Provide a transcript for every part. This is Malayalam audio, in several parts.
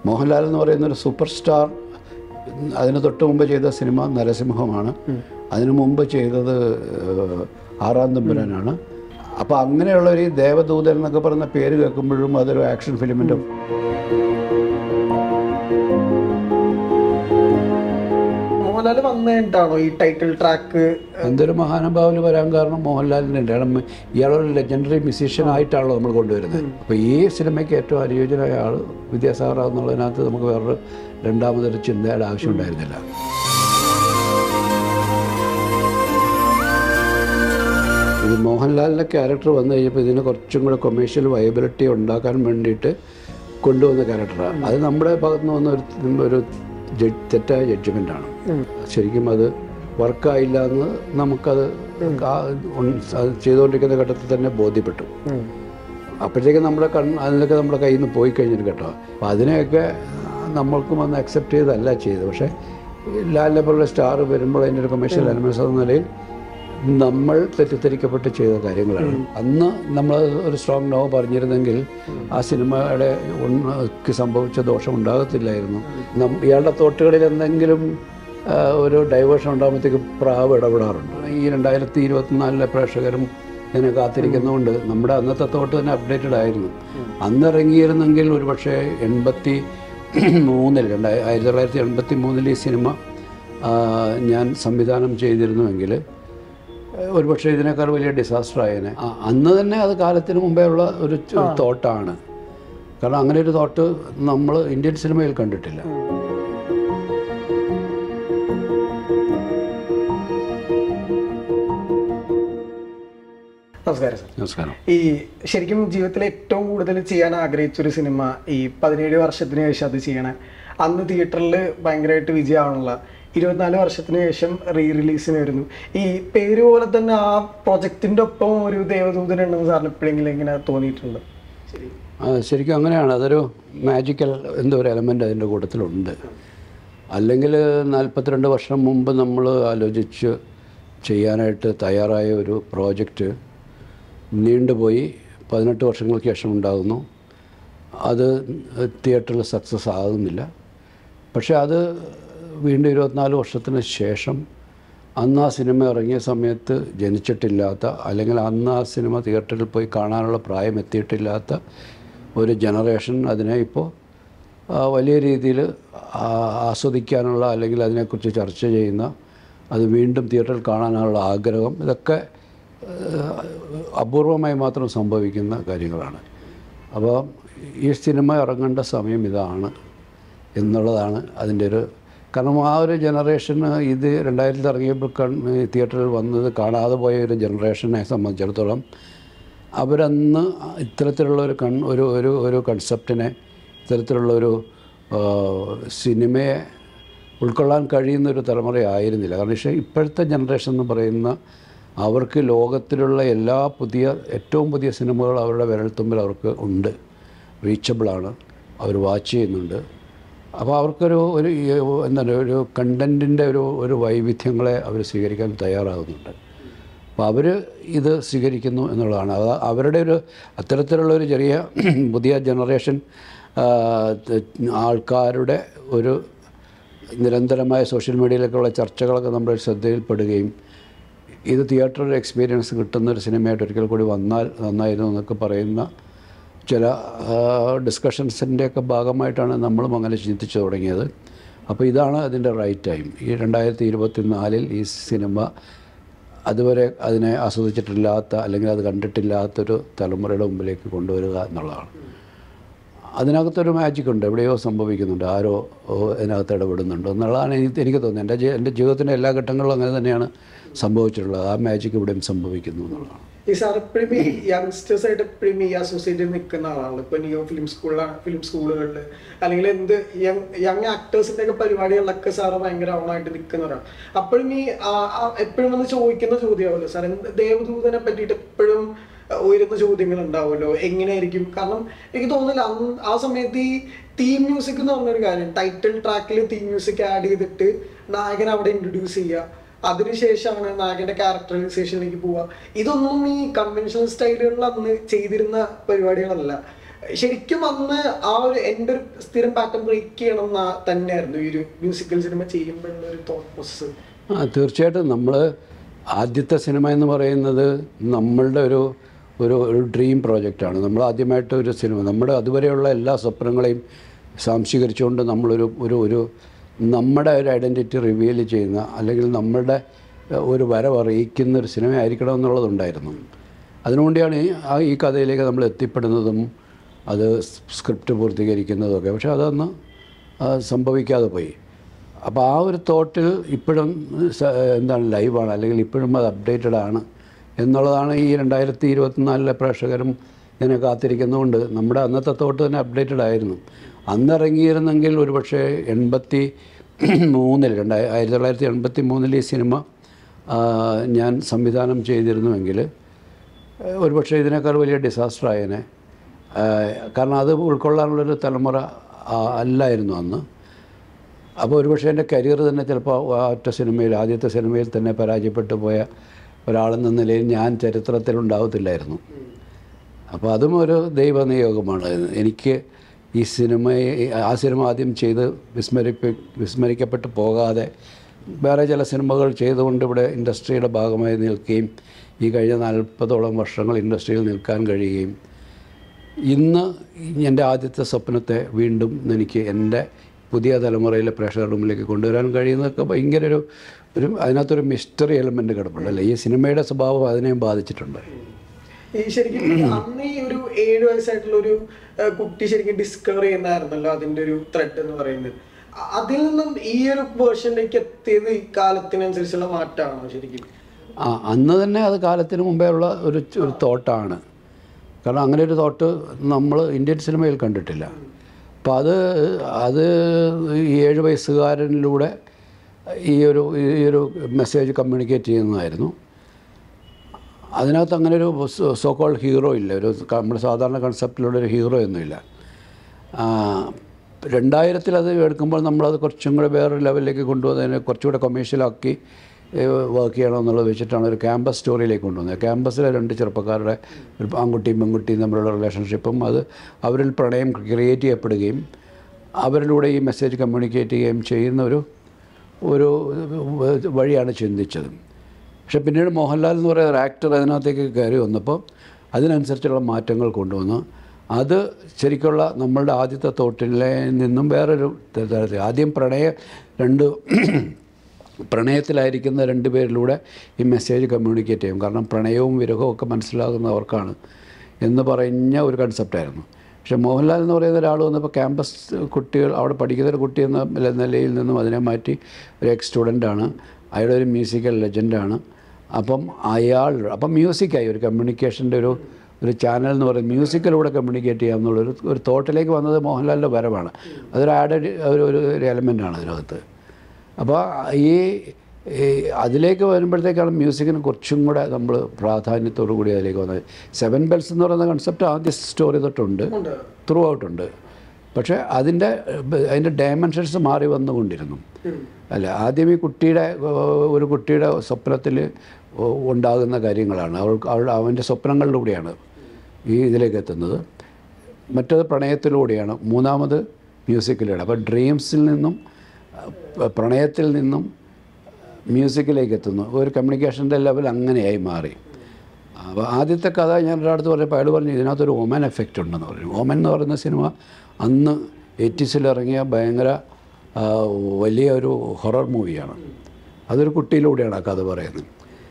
മോഹൻലാൽ എന്ന് പറയുന്ന ഒരു സൂപ്പർ സ്റ്റാർ അതിന് തൊട്ട് മുമ്പ് ചെയ്ത സിനിമ നരസിംഹമാണ് അതിനു മുമ്പ് ചെയ്തത് ഏഹ്, ആറാം തമ്പുരാനാണ് അപ്പോൾ അങ്ങനെയുള്ള ഒരു ഈ ദേവദൂതൻ എന്നൊക്കെ പറയുന്ന പേര് കേൾക്കുമ്പോഴും അതൊരു ആക്ഷൻ ഫിലിമിൻ്റെ മോഹൻലാൽ വന്നിട്ടാണോ ഈ ടൈറ്റിൽ ട്രാക്ക് എന്തൊരു മഹാനുഭാവിൽ വരാൻ കാരണം മോഹൻലാലിൻ്റെ ഉണ്ട് കാരണം ഇയാളൊരു ലെജൻഡറി മ്യൂസീഷ്യൻ ആയിട്ടാണല്ലോ നമ്മൾ കൊണ്ടുവരുന്നത് അപ്പോൾ ഈ സിനിമയ്ക്ക് ഏറ്റവും അനുയോജ്യനായ ആൾ വിദ്യാസാഗർ എന്നുള്ളതിനകത്ത് നമുക്ക് വേറൊരു രണ്ടാമതൊരു ചിന്തയുടെ ആവശ്യം ഉണ്ടായിരുന്നില്ല ഇത് മോഹൻലാലിൻ്റെ ക്യാരക്ടർ വന്നു കഴിഞ്ഞപ്പോൾ ഇതിന് കുറച്ചും കൂടെ കൊമേഴ്ഷ്യൽ വയബിലിറ്റി ഉണ്ടാക്കാൻ വേണ്ടിയിട്ട് കൊണ്ടുവന്ന ക്യാരക്ടറാണ് അത് നമ്മുടെ ഭാഗത്ത് നിന്ന് വന്ന ഒരു ഒരു ജഡ്- തെറ്റായ ജഡ്ജ്മെൻ്റാണ് ശരിക്കും അത് വർക്കായില്ല എന്ന് നമുക്കത് ആ- ഉൺ- അത് ചെയ്തുകൊണ്ടിരിക്കുന്ന ഘട്ടത്തിൽ തന്നെ ബോധ്യപ്പെട്ടു അപ്പോഴത്തേക്കും നമ്മുടെ കൺ അതിനൊക്കെ നമ്മുടെ കയ്യിൽ നിന്ന് പോയി കഴിഞ്ഞൊരു ഘട്ടമാണ് അപ്പോൾ അതിനെയൊക്കെ നമ്മൾക്കും അന്ന് അക്സെപ്റ്റ് ചെയ്തല്ല ചെയ്തത് പക്ഷേ ലാലിനെ പോലുള്ള സ്റ്റാർ വരുമ്പോൾ അതിൻ്റെ ഒരു കൊമേഴ്ഷ്യൽ എലമെൻസ് എന്ന നിലയിൽ നമ്മൾ തെറ്റിദ്ധരിക്കപ്പെട്ട് ചെയ്ത കാര്യങ്ങളാണ് അന്ന് നമ്മൾ ഒരു സ്ട്രോങ് നോ പറഞ്ഞിരുന്നെങ്കിൽ ആ സിനിമയുടെ ഉണ്ണക്ക് സംഭവിച്ച ദോഷം ഉണ്ടാകത്തില്ലായിരുന്നു നം- ഇയാളുടെ തോട്ടുകളിൽ എന്തെങ്കിലും ആ, ഒരു ഡൈവേർഷൻ ഉണ്ടാകുമ്പോഴത്തേക്ക് പ്രാവ് ഇടപെടാറുണ്ട് ഈ രണ്ടായിരത്തി ഇരുപത്തിനാലിലെ പ്രേക്ഷകരും ഇതിനെ കാത്തിരിക്കുന്നതുകൊണ്ട് നമ്മുടെ അന്നത്തെ തോട്ട് തന്നെ അപ്ഡേറ്റഡ് ആയിരുന്നു അന്ന് ഇറങ്ങിയിരുന്നെങ്കിൽ ഒരുപക്ഷെ എൺപത്തി മൂന്നിൽ രണ്ടായി ആയിരത്തി തൊള്ളായിരത്തി എൺപത്തി മൂന്നിൽ ഈ സിനിമ ആ, ഞാൻ സംവിധാനം ചെയ്തിരുന്നുവെങ്കിൽ ഏഹ് ഒരുപക്ഷെ ഇതിനേക്കാൾ വലിയ ഡിസാസ്റ്റർ ആയേനെ ആ, അന്ന് തന്നെ അത് കാലത്തിന് മുമ്പേ ഉള്ള ഒരു തോട്ടാണ് കാരണം അങ്ങനെ ഒരു തോട്ട് നമ്മൾ ഇന്ത്യൻ സിനിമയിൽ കണ്ടിട്ടില്ല നമസ്കാരം സാർ നമസ്കാരം ഈ ശരിക്കും ജീവിതത്തിൽ ഏറ്റവും കൂടുതൽ ചെയ്യാൻ ആഗ്രഹിച്ച ഒരു സിനിമ ഈ പതിനേഴ് വർഷത്തിന് ശേഷം അത് ചെയ്യണ അന്ന് തിയേറ്ററിൽ ഭയങ്കരമായിട്ട് വിജയമാണുള്ള ഇരുപത്തിനാല് വർഷത്തിന് ശേഷം റീ റിലീസിന് വരുന്നു ഈ പേര് പോലെ തന്നെ ആ പ്രൊജക്ടിന്റെ ഒപ്പം ഒരു ദേവദൂതൻ ഉണ്ടെന്ന് സാറിന് എപ്പോഴെങ്കിലും ഇങ്ങനെ തോന്നിയിട്ടുണ്ട് ശരി ആ, ശരിക്കും അങ്ങനെയാണ് അതൊരു മാജിക്കൽ എന്തോ ഒരു എലമെൻ്റ് അതിൻ്റെ കൂട്ടത്തിലുണ്ട് അല്ലെങ്കിൽ നാൽപ്പത്തിരണ്ട് വർഷം മുമ്പ് നമ്മൾ ആലോചിച്ച് ചെയ്യാനായിട്ട് തയ്യാറായ ഒരു പ്രോജക്റ്റ് നീണ്ടുപോയി പതിനെട്ട് വർഷങ്ങൾക്ക് ശേഷം ഉണ്ടാകുന്നു അത് തിയേറ്ററിൽ സക്സസ് ആകുന്നില്ല പക്ഷേ അത് വീണ്ടും ഇരുപത്തിനാല് വർഷത്തിന് ശേഷം അന്ന് ആ സിനിമ ഇറങ്ങിയ സമയത്ത് ജനിച്ചിട്ടില്ലാത്ത അല്ലെങ്കിൽ അന്ന് ആ സിനിമ തിയേറ്ററിൽ പോയി കാണാനുള്ള പ്രായം എത്തിയിട്ടില്ലാത്ത ഒരു ജനറേഷൻ അതിനെ ഇപ്പോൾ ആ, വലിയ രീതിയിൽ ആസ്വദിക്കാനുള്ള അല്ലെങ്കിൽ അതിനെക്കുറിച്ച് ചർച്ച ചെയ്യുന്ന അത് വീണ്ടും തിയേറ്ററിൽ കാണാനുള്ള ആഗ്രഹം ഇതൊക്കെ ഏഹ്, അപൂർവമായി മാത്രം സംഭവിക്കുന്ന കാര്യങ്ങളാണ് അപ്പോൾ ഈ സിനിമ ഇറങ്ങേണ്ട സമയം ഇതാണ് എന്നുള്ളതാണ് അതിൻ്റെ ഒരു കാരണം ആ ഒരു ജനറേഷന് ഇത് രണ്ടായിരത്തിൽ ഇറങ്ങിയപ്പോൾ കൺ തിയേറ്ററിൽ വന്നത് കാണാതെ പോയ ഒരു ജനറേഷനെ സംബന്ധിച്ചിടത്തോളം അവരന്ന് ഇത്തരത്തിലുള്ള ഒരു കൺ ഒരു ഒരു ഒരു കൺസെപ്റ്റിനെ ഇത്തരത്തിലുള്ള ഒരു ആ, സിനിമയെ ഉൾക്കൊള്ളാൻ കഴിയുന്ന ഒരു തലമുറയായിരുന്നില്ല കാരണം പക്ഷേ ഇപ്പോഴത്തെ ജനറേഷൻ എന്ന് പറയുന്ന അവർക്ക് ലോകത്തിലുള്ള എല്ലാ പുതിയ ഏറ്റവും പുതിയ സിനിമകൾ അവരുടെ വിരൽത്തുമ്പിൽ അവർക്ക് ഉണ്ട് റീച്ചബിളാണ് അവർ വാച്ച് ചെയ്യുന്നുണ്ട് അപ്പോൾ അവർക്കൊരു ഒരു ഈ എന്താണ് ഒരു കണ്ടൻറ്റിൻ്റെ ഒരു ഒരു വൈവിധ്യങ്ങളെ അവർ സ്വീകരിക്കാൻ തയ്യാറാകുന്നുണ്ട് അപ്പോൾ അവർ ഇത് സ്വീകരിക്കുന്നു എന്നുള്ളതാണ് അത് അവരുടെ ഒരു അത്തരത്തിലുള്ള ഒരു ചെറിയ പുതിയ ജനറേഷൻ ആ, ത- ആൾക്കാരുടെ ഒരു നിരന്തരമായ സോഷ്യൽ മീഡിയയിലൊക്കെയുള്ള ചർച്ചകളൊക്കെ നമ്മുടെ ശ്രദ്ധയിൽപ്പെടുകയും ഇത് തിയേറ്റർ എക്സ്പീരിയൻസ് കിട്ടുന്ന ഒരു സിനിമയായിട്ട് ഒരിക്കൽ കൂടി വന്നാൽ നന്നായിരുന്നു എന്നൊക്കെ പറയുന്ന ചില ഡിസ്കഷൻസിൻ്റെയൊക്കെ ഭാഗമായിട്ടാണ് നമ്മളും അങ്ങനെ ചിന്തിച്ചു തുടങ്ങിയത് അപ്പോൾ ഇതാണ് അതിൻ്റെ റൈറ്റ് ടൈം ഈ രണ്ടായിരത്തി ഇരുപത്തി നാലിൽ ഈ സിനിമ അതുവരെ അതിനെ ആസ്വദിച്ചിട്ടില്ലാത്ത അല്ലെങ്കിൽ അത് കണ്ടിട്ടില്ലാത്തൊരു തലമുറയുടെ മുമ്പിലേക്ക് കൊണ്ടുവരിക എന്നുള്ളതാണ് അതിനകത്തൊരു മാജിക് ഉണ്ട് എവിടെയോ സംഭവിക്കുന്നുണ്ട് ആരോ ഓ, അതിനകത്ത് ഇടപെടുന്നുണ്ട് എന്നുള്ളതാണ് എനിക്ക് എനിക്ക് തോന്നുന്നത് എൻ്റെ ജീ- എൻ്റെ ജീവിതത്തിൻ്റെ എല്ലാ ഘട്ടങ്ങളിലും അങ്ങനെ തന്നെയാണ് സംഭവിച്ചിട്ടുള്ളത് ആ മാജിക് ഇവിടെയും സംഭവിക്കുന്നു എന്നുള്ളതാണ് ഈ സാർ എപ്പോഴും ഈ യങ്സ്റ്റേഴ്സ് ആയിട്ട് എപ്പോഴും ഈ അസോസിയേറ്റ് നിൽക്കുന്ന ആളാണ് ഇപ്പൊ നിയോ ഫിലിം സ്കൂളിലാണ് ഫിലിം സ്കൂളുകളിൽ അല്ലെങ്കിൽ എന്ത് യങ് യങ് ആക്ടേഴ്സിന്റെ ഒക്കെ പരിപാടികളിലൊക്കെ സാറ് ഭയങ്കര ഓണായിട്ട് നിൽക്കുന്നവരാണ് അപ്പോഴും ഈ എപ്പോഴും വന്ന് ചോദിക്കുന്ന ചോദ്യമാവുമല്ലോ സാർ എന്ത് ദേവദൂതനെ പറ്റിയിട്ട് എപ്പോഴും ഉയരുന്ന ചോദ്യങ്ങൾ ഉണ്ടാവുമല്ലോ എങ്ങനെയായിരിക്കും കാരണം എനിക്ക് തോന്നുന്നില്ല അന്ന് ആ സമയത്ത് ഈ തീം മ്യൂസിക് എന്ന് പറഞ്ഞൊരു കാര്യം ടൈറ്റിൽ ട്രാക്കിൽ തീം മ്യൂസിക് ആഡ് ചെയ്തിട്ട് നായകൻ അവിടെ ഇൻട്രൊഡ്യൂസ് ചെയ്യുക അതിനുശേഷമാണ് നായകന്റെ ക്യാരക്ടറൈസേഷനിലേക്ക് പോവുക ഇതൊന്നും ഈ കൺവെൻഷണൽ സ്റ്റൈലുകളിൽ അന്ന് ചെയ്തിരുന്ന പരിപാടികളല്ല ശരിക്കും അന്ന് ആ ഒരു എൻ്റെ ഒരു സ്ഥിരം പാറ്റേൺ ബ്രേക്ക് ചെയ്യണം എന്ന് തന്നെയായിരുന്നു ഈ ഒരു മ്യൂസിക്കൽ സിനിമ ചെയ്യുമ്പോഴുള്ള ഒരു തോട്ട് പ്രോസസ്സ് ആ തീർച്ചയായിട്ടും നമ്മൾ ആദ്യത്തെ സിനിമ എന്ന് പറയുന്നത് നമ്മളുടെ ഒരു ഒരു ഒരു ഡ്രീം പ്രോജക്റ്റാണ് നമ്മൾ ആദ്യമായിട്ട് ഒരു സിനിമ നമ്മുടെ അതുവരെയുള്ള എല്ലാ സ്വപ്നങ്ങളെയും സാംശീകരിച്ചുകൊണ്ട് നമ്മളൊരു ഒരു ഒരു നമ്മുടെ ഒരു ഐഡൻറ്റിറ്റി റിവീൽ ചെയ്യുന്ന അല്ലെങ്കിൽ നമ്മളുടെ ഒരു വരവ് അറിയിക്കുന്ന ഒരു സിനിമ ആയിരിക്കണം എന്നുള്ളതുണ്ടായിരുന്നു അതിനുവേണ്ടിയാണ് ഈ ആ ഈ കഥയിലേക്ക് നമ്മൾ എത്തിപ്പെടുന്നതും അത് സ്ക്രിപ്റ്റ് പൂർത്തീകരിക്കുന്നതൊക്കെ പക്ഷെ അതൊന്ന് ആ, സംഭവിക്കാതെ പോയി അപ്പോൾ ആ ഒരു തോട്ടിൽ ഇപ്പോഴും സ- എന്താണ് ലൈവാണ് അല്ലെങ്കിൽ ഇപ്പോഴും അത് അപ്ഡേറ്റഡ് ആണ് എന്നുള്ളതാണ് ഈ രണ്ടായിരത്തി ഇരുപത്തിനാലിലെ പ്രേക്ഷകരും ഇതിനെ കാത്തിരിക്കുന്നതുകൊണ്ട് നമ്മുടെ അന്നത്തെ തോട്ട് തന്നെ അപ്ഡേറ്റഡ് ആയിരുന്നു അന്ന് ഇറങ്ങിയിരുന്നെങ്കിൽ ഒരുപക്ഷെ എൺപത്തി മൂന്നിൽ രണ്ടായി ആയിരത്തി തൊള്ളായിരത്തി എൺപത്തി മൂന്നിൽ ഈ സിനിമ ആ, ഞാൻ സംവിധാനം ചെയ്തിരുന്നുവെങ്കിൽ ഏഹ് ഒരുപക്ഷെ ഇതിനേക്കാൾ വലിയ ഡിസാസ്റ്റർ ആയേനെ ഏഹ് കാരണം അത് ഉൾക്കൊള്ളാനുള്ളൊരു തലമുറ ആ, അല്ലായിരുന്നു അന്ന് അപ്പോൾ ഒരുപക്ഷെ എൻ്റെ കരിയർ തന്നെ ചിലപ്പോൾ ആ ഒറ്റ സിനിമയിൽ ആദ്യത്തെ സിനിമയിൽ തന്നെ പരാജയപ്പെട്ടു പോയ ഒരാളെന്ന നിലയിൽ ഞാൻ ചരിത്രത്തിലുണ്ടാവത്തില്ലായിരുന്നു അപ്പോൾ അതും ഒരു ദൈവനിയോഗമാണ് എനിക്ക് ഈ സിനിമയെ ആ സിനിമ ആദ്യം ചെയ്ത് വിസ്മരിപ്പി വിസ്മരിക്കപ്പെട്ട് പോകാതെ വേറെ ചില സിനിമകൾ ചെയ്തുകൊണ്ട് ഇവിടെ ഇൻഡസ്ട്രിയുടെ ഭാഗമായി നിൽക്കുകയും ഈ കഴിഞ്ഞ നാൽപ്പതോളം വർഷങ്ങൾ ഇൻഡസ്ട്രിയിൽ നിൽക്കാൻ കഴിയുകയും ഇന്ന് എൻ്റെ ആദ്യത്തെ സ്വപ്നത്തെ വീണ്ടും എനിക്ക് എൻ്റെ പുതിയ തലമുറയിലെ പ്രേക്ഷകരുടെ മുമ്പിലേക്ക് കൊണ്ടുവരാൻ കഴിയുന്നതൊക്കെ ഭയങ്കര ഒരു ഒരു അതിനകത്തൊരു മിസ്റ്ററി എലമെൻ്റ് കിടപ്പുണ്ട് അല്ലേ ഈ സിനിമയുടെ സ്വഭാവം അതിനെയും ബാധിച്ചിട്ടുണ്ട് ഈ ശരിക്കും അന്ന് ഈ ഒരു ഏഴ് വയസ്സായിട്ടുള്ള ഒരു ഏഹ്, കുട്ടി ശരിക്കും ഡിസ്കവർ ചെയ്യുന്നതായിരുന്നല്ലോ അതിന്റെ ഒരു ത്രെഡ് എന്ന് പറയുന്നത് അ- അതിൽ നിന്നും ഈ ഒരു വേർഷനിലേക്ക് എത്തിയത് ഈ കാലത്തിനനുസരിച്ചുള്ള മാറ്റമാണോ ശരിക്കും ആ അന്ന് തന്നെ അത് കാലത്തിന് മുമ്പേ ഉള്ള ഒരു ഒരു തോട്ടാണ് കാരണം അങ്ങനെ ഒരു തോട്ട് നമ്മൾ ഇന്ത്യൻ സിനിമയിൽ കണ്ടിട്ടില്ല അപ്പം അത് അത് ഈ ഏഴ് വയസ്സുകാരനിലൂടെ ഈ ഒരു ഈ ഒരു മെസ്സേജ് കമ്മ്യൂണിക്കേറ്റ് ചെയ്യുന്നതായിരുന്നു അതിനകത്ത് അങ്ങനെ ഒരു സോക്കോൾ ഹീറോ ഇല്ല ഒരു ക- നമ്മുടെ സാധാരണ കൺസെപ്റ്റിലുള്ള ഒരു ഹീറോ ഒന്നുമില്ല ആ, രണ്ടായിരത്തിൽ അത് എടുക്കുമ്പോൾ നമ്മളത് കുറച്ചും കൂടെ വേറൊരു ലെവലിലേക്ക് കൊണ്ടുവന്നതിനെ കുറച്ചുകൂടെ കൊമേഴ്ഷ്യലാക്കി വർക്ക് ചെയ്യണമെന്നുള്ളത് വെച്ചിട്ടാണ് ഒരു ക്യാമ്പസ് സ്റ്റോറിയിലേക്ക് കൊണ്ടുവന്നത് ക്യാമ്പസിലെ രണ്ട് ചെറുപ്പക്കാരുടെ ഒരു ആൺകുട്ടിയും പെൺകുട്ടിയും തമ്മിലുള്ള റിലേഷൻഷിപ്പും അത് അവരിൽ പ്രണയം ക്രിയേറ്റ് ചെയ്യപ്പെടുകയും അവരിലൂടെ ഈ മെസ്സേജ് കമ്മ്യൂണിക്കേറ്റ് ചെയ്യുകയും ചെയ്യുന്ന ഒരു ഒരു വഴിയാണ് ചിന്തിച്ചത് പക്ഷെ പിന്നീട് മോഹൻലാൽ എന്ന് പറയുന്ന ഒരു ആക്ടർ അതിനകത്തേക്ക് കയറി വന്നപ്പോൾ അതിനനുസരിച്ചുള്ള മാറ്റങ്ങൾ കൊണ്ടുവന്നു അത് ശരിക്കുള്ള നമ്മളുടെ ആദ്യത്തെ തോട്ടിലെ നിന്നും വേറൊരു തരത്തിൽ ആദ്യം പ്രണയ രണ്ട് പ്രണയത്തിലായിരിക്കുന്ന രണ്ട് പേരിലൂടെ ഈ മെസ്സേജ് കമ്മ്യൂണിക്കേറ്റ് ചെയ്യും കാരണം പ്രണയവും വിരഹവും ഒക്കെ മനസ്സിലാകുന്നവർക്കാണ് എന്ന് പറഞ്ഞ ഒരു കൺസെപ്റ്റായിരുന്നു പക്ഷേ മോഹൻലാൽ എന്ന് പറയുന്ന ഒരാൾ വന്നപ്പോൾ ക്യാമ്പസ് കുട്ടികൾ അവിടെ പഠിക്കുന്ന ഒരു കുട്ടി എന്ന നില- നിലയിൽ നിന്നും അതിനെ മാറ്റി ഒരു എക്സ് സ്റ്റുഡൻ്റാണ് അയാളുടെ ഒരു മ്യൂസിക്കൽ ലെജൻഡാണ് അപ്പം അയാൾ അപ്പം മ്യൂസിക്കായി ഒരു കമ്മ്യൂണിക്കേഷൻ്റെ ഒരു ഒരു ചാനൽ എന്ന് പറയുന്നത് മ്യൂസിക്കിലൂടെ കമ്മ്യൂണിക്കേറ്റ് ചെയ്യാമെന്നുള്ളൊരു ഒരു തോട്ടിലേക്ക് വന്നത് മോഹൻലാലിൻ്റെ വരവാണ് അതൊരു ആഡഡ് ഒരു ഒരു ഒരു എലമെൻ്റാണ് അതിനകത്ത് അപ്പോൾ ഈ ഈ അതിലേക്ക് വരുമ്പോഴത്തേക്കാണ് മ്യൂസിക്കിന് കുറച്ചും കൂടെ നമ്മൾ പ്രാധാന്യത്തോടു കൂടി അതിലേക്ക് വന്നത് സെവൻ ബെൽസ് എന്ന് പറയുന്ന കൺസെപ്റ്റ് ആദ്യ സ്റ്റോറി തൊട്ടുണ്ട് ഉണ്ട് ത്രൂ ഔട്ടുണ്ട് പക്ഷേ അതിൻ്റെ അതിൻ്റെ ഡയമെൻഷൻസ് മാറി വന്നുകൊണ്ടിരുന്നു ഉം. അല്ല ആദ്യം ഈ കുട്ടിയുടെ ഏഹ്, ഒരു കുട്ടിയുടെ സ്വപ്നത്തിൽ ഉണ്ടാകുന്ന കാര്യങ്ങളാണ് അവൾക്ക് അവൾ അവൻ്റെ സ്വപ്നങ്ങളിലൂടെയാണ് ഈ ഇതിലേക്ക് എത്തുന്നത് മറ്റത് പ്രണയത്തിലൂടെയാണ് മൂന്നാമത് മ്യൂസിക്കിലൂടെ അപ്പോൾ ഡ്രീംസിൽ നിന്നും അഹ്, പ്രണയത്തിൽ നിന്നും മ്യൂസിക്കിലേക്ക് എത്തുന്നു ഒരു കമ്മ്യൂണിക്കേഷൻ്റെ ലെവൽ അങ്ങനെയായി മാറി അപ്പോൾ ആദ്യത്തെ കഥ ഞാൻ ഒരാളടുത്ത് പറഞ്ഞപ്പോൾ അയാൾ പറഞ്ഞു ഇതിനകത്തൊരു ഒമൻ എഫക്റ്റ് ഉണ്ടെന്ന് പറഞ്ഞു ഒമൻ എന്ന് പറയുന്ന സിനിമ അന്ന് എയ്റ്റീസിൽ ഇറങ്ങിയ ഭയങ്കര ആ, വലിയ ഒരു ഹൊറർ മൂവിയാണ് അതൊരു കുട്ടിയിലൂടെയാണ് ആ കഥ പറയുന്നത്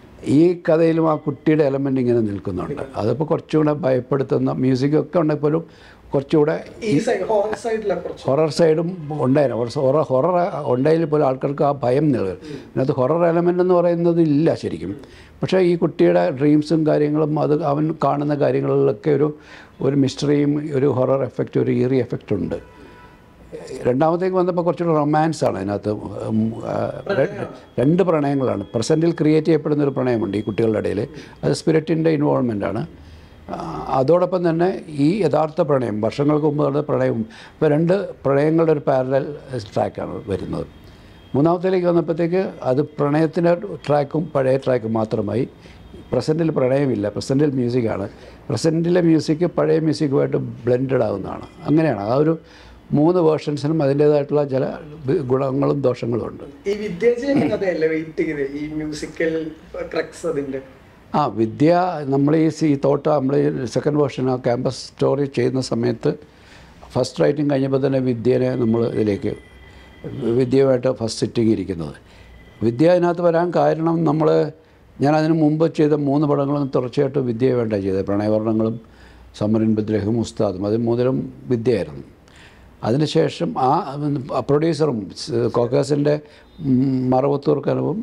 ഈ കഥയിലും ആ കുട്ടിയുടെ എലമെൻ്റ് ഇങ്ങനെ നിൽക്കുന്നുണ്ട് അതിപ്പോൾ കുറച്ചുകൂടെ ഭയപ്പെടുത്തുന്ന മ്യൂസിക്കൊക്കെ ഉണ്ടെങ്കിൽ പോലും കുറച്ചുകൂടെ ഈ സൈഡ് ഹോറർ സൈഡിലെ കുറച്ച് ഹൊറർ സൈഡും ഉണ്ടായിരുന്നു ഹൊറർ ഹൊറർ ഉണ്ടെങ്കിൽ പോലും ആൾക്കാർക്ക് ആ ഭയം നിലനിൽക്കും അതിനകത്ത് ഹൊറർ എലമെൻ്റ് എന്ന് പറയുന്നത് ഇല്ല ശരിക്കും പക്ഷേ ഈ കുട്ടിയുടെ ഡ്രീംസും കാര്യങ്ങളും അത് അവൻ കാണുന്ന കാര്യങ്ങളിലൊക്കെ ഒരു ഒരു മിസ്റ്ററിയും ഒരു ഹൊറർ എഫക്റ്റ് ഒരു ഈറി എഫക്റ്റ് ഉണ്ട് രണ്ടാമത്തേക്ക് വന്നപ്പോൾ കുറച്ചുകൂടെ റൊമാൻസ് ആണ് അതിനകത്ത് ഉം, ആ, ര- രണ്ട് പ്രണയങ്ങളാണ് പ്രസൻറ്റിൽ ക്രിയേറ്റ് ചെയ്യപ്പെടുന്ന ഒരു പ്രണയമുണ്ട് ഈ കുട്ടികളുടെ ഇടയിൽ അത് സ്പിരിറ്റിൻ്റെ ഇൻവോൾവ്മെൻ്റ് ആണ് ആ, അതോടൊപ്പം തന്നെ ഈ യഥാർത്ഥ പ്രണയം വർഷങ്ങൾക്ക് മുമ്പ് നടന്ന പ്രണയവും ഇപ്പോൾ രണ്ട് പ്രണയങ്ങളുടെ ഒരു പാരലൽ ട്രാക്കാണ് വരുന്നത് മൂന്നാമത്തേലേക്ക് വന്നപ്പോഴത്തേക്ക് അത് പ്രണയത്തിൻ്റെ ട്രാക്കും പഴയ ട്രാക്കും മാത്രമായി പ്രസൻറ്റിൽ പ്രണയമില്ല പ്രസൻറ്റിൽ മ്യൂസിക്കാണ് പ്രസൻറ്റിലെ മ്യൂസിക് പഴയ മ്യൂസിക്കുമായിട്ട് ബ്ലെൻഡഡ് ആവുന്നതാണ് അങ്ങനെയാണ് ആ ഒരു മൂന്ന് വേർഷൻസിനും അതിൻ്റേതായിട്ടുള്ള ചില ഗുണങ്ങളും ദോഷങ്ങളും ഉണ്ട് ഈ വിദ്യാജയുടെ കഥയല്ലേ വെയിറ്റ് ചെയ്ത് ഈ മ്യൂസിക്കൽ ക്രക്സ് അതിന്റെ ആ വിദ്യ നമ്മൾ ഈ സി തോട്ട നമ്മൾ ഈ സെക്കൻഡ് വേർഷൻ ആ ക്യാമ്പസ് സ്റ്റോറി ചെയ്യുന്ന സമയത്ത് ഫസ്റ്റ് റൈറ്റിംഗ് കഴിഞ്ഞപ്പോൾ തന്നെ വിദ്യനെ നമ്മൾ ഇതിലേക്ക് വിദ്യയുമായിട്ട് ഫസ്റ്റ് സിറ്റിംഗ് ഇരിക്കുന്നത് വിദ്യ അതിനകത്ത് വരാൻ കാരണം നമ്മൾ ഞാൻ അതിന് മുമ്പ് ചെയ്ത മൂന്ന് പടങ്ങളും തുടർച്ചയായിട്ട് വിദ്യയെ വേണ്ട ചെയ്തത് പ്രണയവർണ്ണങ്ങളും സമരൻ ബദ്രഹും ഉസ്താദും അത് മുതലും വിദ്യയായിരുന്നു അതിനുശേഷം ആ പ്രൊഡ്യൂസറും കോക്കാസിൻ്റെ മറവത്തൂർ കനവും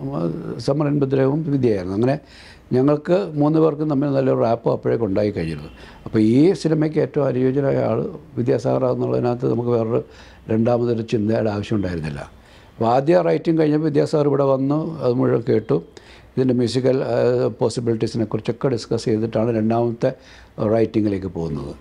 സമരൻ ബദ്രഹവും വിദ്യയായിരുന്നു അങ്ങനെ ഞങ്ങൾക്ക് മൂന്ന് പേർക്കും തമ്മിൽ നല്ലൊരു റാപ്പ് അപ്പോഴേക്കും ഉണ്ടായി കഴിഞ്ഞിരുന്നു അപ്പോൾ ഈ സിനിമയ്ക്ക് ഏറ്റവും അനുയോജ്യനായ ആൾ വിദ്യാസാഗർ എന്നുള്ളതിനകത്ത് നമുക്ക് വേറൊരു രണ്ടാമതൊരു ചിന്തയുടെ ആവശ്യം ഉണ്ടായിരുന്നില്ല അപ്പോൾ ആദ്യ റൈറ്റിംഗ് കഴിഞ്ഞപ്പോൾ വിദ്യാസാഗർ ഇവിടെ വന്നു അത് മുഴുവൻ കേട്ടു ഇതിൻ്റെ മ്യൂസിക്കൽ പോസിബിലിറ്റീസിനെ കുറിച്ചൊക്കെ ഡിസ്കസ് ചെയ്തിട്ടാണ് രണ്ടാമത്തെ റൈറ്റിങ്ങിലേക്ക് പോകുന്നത്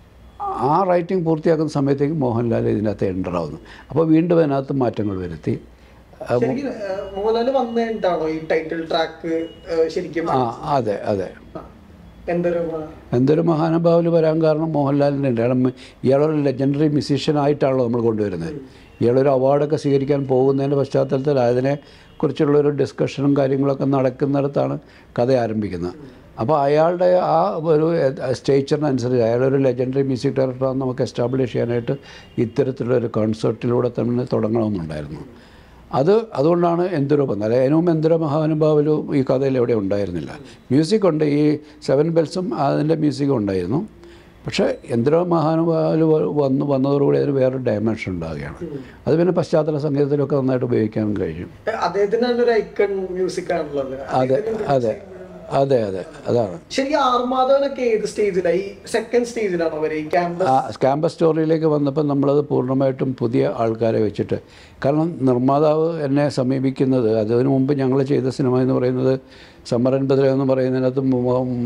ആ റൈറ്റിംഗ് പൂർത്തിയാക്കുന്ന സമയത്തേക്ക് മോഹൻലാൽ ഇതിനകത്ത് എൻ്റർ ആവുന്നു അപ്പോൾ വീണ്ടും അതിനകത്ത് മാറ്റങ്ങൾ വരുത്തി ശരിക്കും ഏഹ്, മോഹൻലാല് വന്നിട്ടാണോ ഈ ടൈറ്റിൽ ട്രാക്ക് ശരിക്കും ആ അതെ അതെ ആ, എന്തൊരു എന്തൊരു മഹാനുഭാവിൽ വരാൻ കാരണം മോഹൻലാലിൻ്റെ ഉണ്ട് കാരണം ഇയാളൊരു ലെജൻഡറി മ്യൂസീഷ്യൻ ആയിട്ടാണല്ലോ നമ്മൾ കൊണ്ടുവരുന്നത് ഇയാളൊരു അവാർഡൊക്കെ സ്വീകരിക്കാൻ പോകുന്നതിൻ്റെ പശ്ചാത്തലത്തിൽ അതിനെ കുറിച്ചുള്ളൊരു ഡിസ്കഷനും കാര്യങ്ങളൊക്കെ നടക്കുന്നിടത്താണ് കഥ ആരംഭിക്കുന്നത് അപ്പോൾ അയാളുടെ ആ ഒരു സ്റ്റേച്ചറിനനുസരിച്ച് അയാളൊരു ലെജൻഡറി മ്യൂസിക് ഡയറക്ടറാണെന്ന് നമുക്ക് എസ്റ്റാബ്ലിഷ് ചെയ്യാനായിട്ട് ഇത്തരത്തിലുള്ളൊരു കോൺസെർട്ടിലൂടെ തന്നെ തുടങ്ങണമെന്നുണ്ടായിരുന്നു അത് അതുകൊണ്ടാണ് എന്തൊരു വന്നത് അല്ലെ അതിനും എന്തൊരു മഹാനുഭാവലും ഈ കഥയിൽ എവിടെ ഉണ്ടായിരുന്നില്ല മ്യൂസിക് ഉണ്ട് ഈ സെവൻ ബെൽസും അതിൻ്റെ മ്യൂസിക്കും ഉണ്ടായിരുന്നു പക്ഷേ എന്തൊരു മഹാനുഭാവല് വന്ന് വന്നതോടുകൂടി അതിന് വേറൊരു ഡയമെൻഷൻ ഉണ്ടാവുകയാണ് അത് പിന്നെ പശ്ചാത്തല സംഗീതത്തിലൊക്കെ നന്നായിട്ട് ഉപയോഗിക്കാൻ കഴിയും അദ്ദേഹത്തിന് തന്നെ ഒരു ഐക്കൺ മ്യൂസിക് ആണുള്ളത് അതെ അതെ അതെ അതെ അതാണ് ശരിക്കും ആർമാധവനൊക്കെ ഏത് സ്റ്റേജിലാണ് ഈ സെക്കൻഡ് സ്റ്റേജിലാണോ അവര് ഈ ക്യാമ്പസ് ആ ക്യാമ്പസ് സ്റ്റോറിയിലേക്ക് വന്നപ്പോൾ നമ്മളത് പൂർണ്ണമായിട്ടും പുതിയ ആൾക്കാരെ വെച്ചിട്ട് കാരണം നിർമ്മാതാവ് എന്നെ സമീപിക്കുന്നത് അതിനു മുമ്പ് ഞങ്ങൾ ചെയ്ത സിനിമ എന്ന് പറയുന്നത് സമരൻ ബദ്ര എന്ന് പറയുന്നതിനകത്ത് മു- ഉം,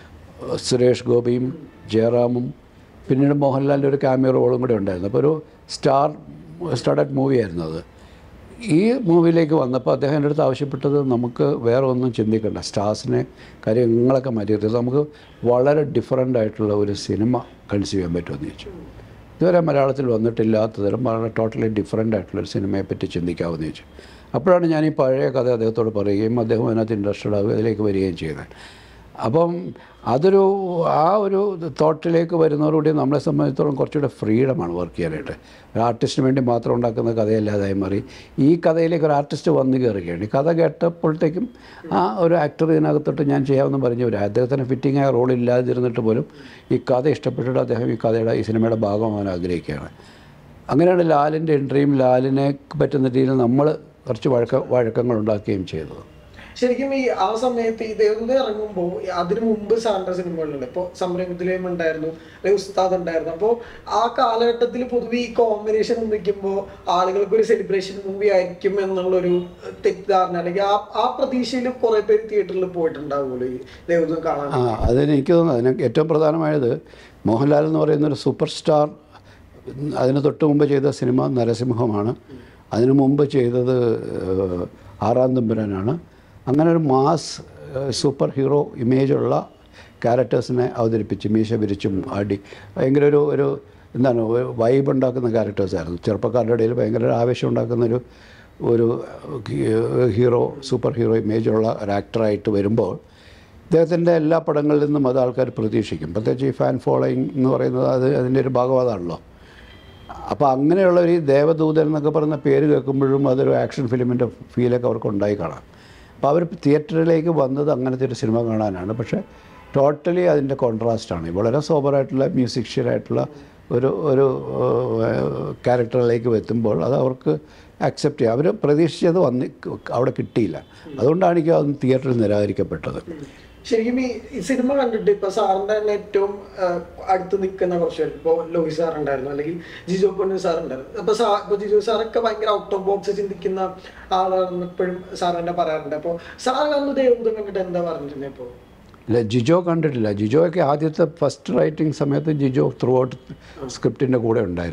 സുരേഷ് ഗോപിയും ജയറാമും പിന്നീട് മോഹൻലാലിൻ്റെ ഒരു ക്യാമിയോ റോളും കൂടെ ഉണ്ടായിരുന്നു അപ്പോൾ ഒരു സ്റ്റാർ സ്റ്റാർഡഡ് മൂവിയായിരുന്നു അത് ഈ മൂവിയിലേക്ക് വന്നപ്പോൾ അദ്ദേഹം എൻ്റെ അടുത്ത് ആവശ്യപ്പെട്ടത് നമുക്ക് വേറെ ഒന്നും ചിന്തിക്കണ്ട സ്റ്റാർസിനെ കാര്യം നിങ്ങളൊക്കെ മാറ്റിയിട്ട് നമുക്ക് വളരെ ഡിഫറൻ്റ് ആയിട്ടുള്ള ഒരു സിനിമ കൺസീവ് ചെയ്യാൻ പറ്റുമെന്ന് ചോദിച്ചു ഇതുവരെ മലയാളത്തിൽ വന്നിട്ടില്ലാത്ത തരം വളരെ ടോട്ടലി ഡിഫറൻ്റ് ആയിട്ടുള്ള ഒരു സിനിമയെ പറ്റി ചിന്തിക്കാമെന്ന് ചോദിച്ചു അപ്പോഴാണ് ഞാൻ ഈ പഴയ കഥ അദ്ദേഹത്തോട് പറയുകയും അദ്ദേഹം അതിനകത്ത് ഇൻട്രസ്റ്റഡ് ആവുകയും അതിലേക്ക് വരികയും ചെയ്തത് അപ്പം അതൊരു ആ ഒരു തോട്ടിലേക്ക് വരുന്നതോടുകൂടി നമ്മളെ സംബന്ധിച്ചിടത്തോളം കുറച്ചുകൂടെ ഫ്രീഡമാണ് വർക്ക് ചെയ്യാനായിട്ട് ഒരു ആർട്ടിസ്റ്റിന് വേണ്ടി മാത്രം ഉണ്ടാക്കുന്ന കഥയല്ലാതായി മാറി ഈ കഥയിലേക്ക് ഒരു ആർട്ടിസ്റ്റ് വന്നു കയറുകയാണ് ഈ കഥ കേട്ടപ്പോഴത്തേക്കും ആ ഒരു ആക്ടർ ഇതിനകത്തോട്ട് ഞാൻ ചെയ്യാമെന്ന് പറഞ്ഞു വരാം അദ്ദേഹത്തിന് ഫിറ്റിംഗ് ആയ റോൾ ഇല്ലാതിരുന്നിട്ട് പോലും ഈ കഥ ഇഷ്ടപ്പെട്ടിട്ട് അദ്ദേഹം ഈ കഥയുടെ ഈ സിനിമയുടെ ഭാഗമാകാൻ ആഗ്രഹിക്കുകയാണ് അങ്ങനെയാണ് ലാലിൻ്റെ എൻട്രിയും ലാലിനെ പറ്റുന്ന രീതിയിൽ നമ്മൾ കുറച്ച് വഴക്ക വഴക്കങ്ങൾ ഉണ്ടാക്കുകയും ചെയ്തത് ശരിക്കും ഈ ആ സമയത്ത് ഈ ദേവന്തി ഇറങ്ങുമ്പോൾ അതിനു മുമ്പ് സാറിന്റെ സിനിമകളുണ്ട് ഇപ്പോൾ സംരംഭത്തിലേയും ഉണ്ടായിരുന്നു അല്ലെങ്കിൽ ഉസ്താദ് ഉണ്ടായിരുന്നു അപ്പോൾ ആ കാലഘട്ടത്തിൽ പൊതുവെ ഈ കോമ്പിനേഷൻ നിൽക്കുമ്പോൾ ആളുകൾക്ക് ഒരു സെലിബ്രേഷൻ മൂവി ആയിരിക്കും എന്നുള്ളൊരു തെറ്റിദ്ധാരണ അല്ലെങ്കിൽ ആ ആ പ്രതീക്ഷയിൽ കുറെ പേര് തിയേറ്ററിൽ പോയിട്ടുണ്ടാവുമല്ലോ ഈ ദേവന്തി കാണാൻ ആ അതിന് എനിക്ക് തോന്നുന്നു അതിന് ഏറ്റവും പ്രധാനമായത് മോഹൻലാൽ എന്ന് പറയുന്ന ഒരു സൂപ്പർ സ്റ്റാർ അതിന് തൊട്ട് മുമ്പ് ചെയ്ത സിനിമ നരസിംഹമാണ് അതിനു മുമ്പ് ചെയ്തത് ഏഹ്, ആറാം തമ്പുരാനാണ് അങ്ങനെ ഒരു മാസ് ഏഹ്, സൂപ്പർ ഹീറോ ഇമേജുള്ള ക്യാരക്ടേഴ്സിനെ അവതരിപ്പിച്ച് മീശ വിരിച്ചും ആടി ഭയങ്കര ഒരു ഒരു എന്താണ് ഒരു വൈബ് ഉണ്ടാക്കുന്ന ക്യാരക്ടേഴ്സായിരുന്നു ചെറുപ്പക്കാരുടെ ഇടയിൽ ഭയങ്കര ഒരു ആവേശം ഉണ്ടാക്കുന്ന ഒരു ഒരു ഹീറോ സൂപ്പർ ഹീറോ ഇമേജുള്ള ഒരു ആക്ടറായിട്ട് വരുമ്പോൾ ഇദ്ദേഹത്തിൻ്റെ എല്ലാ പടങ്ങളിൽ നിന്നും അത് ആൾക്കാർ പ്രതീക്ഷിക്കും പ്രത്യേകിച്ച് ഈ ഫാൻ ഫോളോയിങ് എന്ന് പറയുന്നത് അത് അതിൻ്റെ ഒരു ഭാഗവാദമാണല്ലോ അപ്പോൾ അങ്ങനെയുള്ള ഒരു ദേവദൂതൻ എന്നൊക്കെ പറയുന്ന പേര് കേൾക്കുമ്പോഴും അതൊരു ആക്ഷൻ ഫിലിമിൻ്റെ ഫീലൊക്കെ അവർക്ക് ഉണ്ടായി കാണാം അപ്പോൾ അവർ തിയേറ്ററിലേക്ക് വന്നത് അങ്ങനത്തെ ഒരു സിനിമ കാണാനാണ് പക്ഷേ ടോട്ടലി അതിൻ്റെ കോൺട്രാസ്റ്റാണ് വളരെ സോബറായിട്ടുള്ള മ്യൂസിഷ്യനായിട്ടുള്ള ഒരു ഒരു ക്യാരക്ടറിലേക്ക് എത്തുമ്പോൾ അത് അവർക്ക് അക്സെപ്റ്റ് ചെയ്യാം അവർ പ്രതീക്ഷിച്ചത് വന്ന് അവിടെ കിട്ടിയില്ല അതുകൊണ്ടാണ് എനിക്ക് അത് തിയേറ്ററിൽ നിരാകരിക്കപ്പെട്ടത് ശരിക്കും ഈ ഈ സിനിമ കണ്ടിട്ട് ഇപ്പൊ സാറിന്റെ തന്നെ ഏറ്റവും ആ, അടുത്ത് നിൽക്കുന്ന കുറച്ച് പേര് ഇപ്പൊ ലോഹി സാർ ഉണ്ടായിരുന്നു അല്ലെങ്കിൽ ജിജോ പൊന്നു സാർ ഉണ്ടായിരുന്നു അപ്പൊ സാ ഇപ്പൊ ജിജോ സാറൊക്കെ ഭയങ്കര ഔട്ട് ഓഫ് ബോക്സ് ചിന്തിക്കുന്ന ആളാണെന്ന് എപ്പോഴും സാർ തന്നെ പറയാറുണ്ട് അപ്പൊ സാർ അന്ന് ദൈവം കണ്ടിട്ട് എന്താ പറഞ്ഞിരുന്നത് ഇപ്പൊ ഇല്ല ജിജോ കണ്ടിട്ടില്ല ജിജോയൊക്കെ ആദ്യത്തെ ഫസ്റ്റ് റൈറ്റിംഗ് സമയത്ത് ജിജോ ത്രൂ ഔട്ട് സ്ക്രിപ്റ്റിൻ്റെ കൂടെ ഉണ്ടായിരുന്നു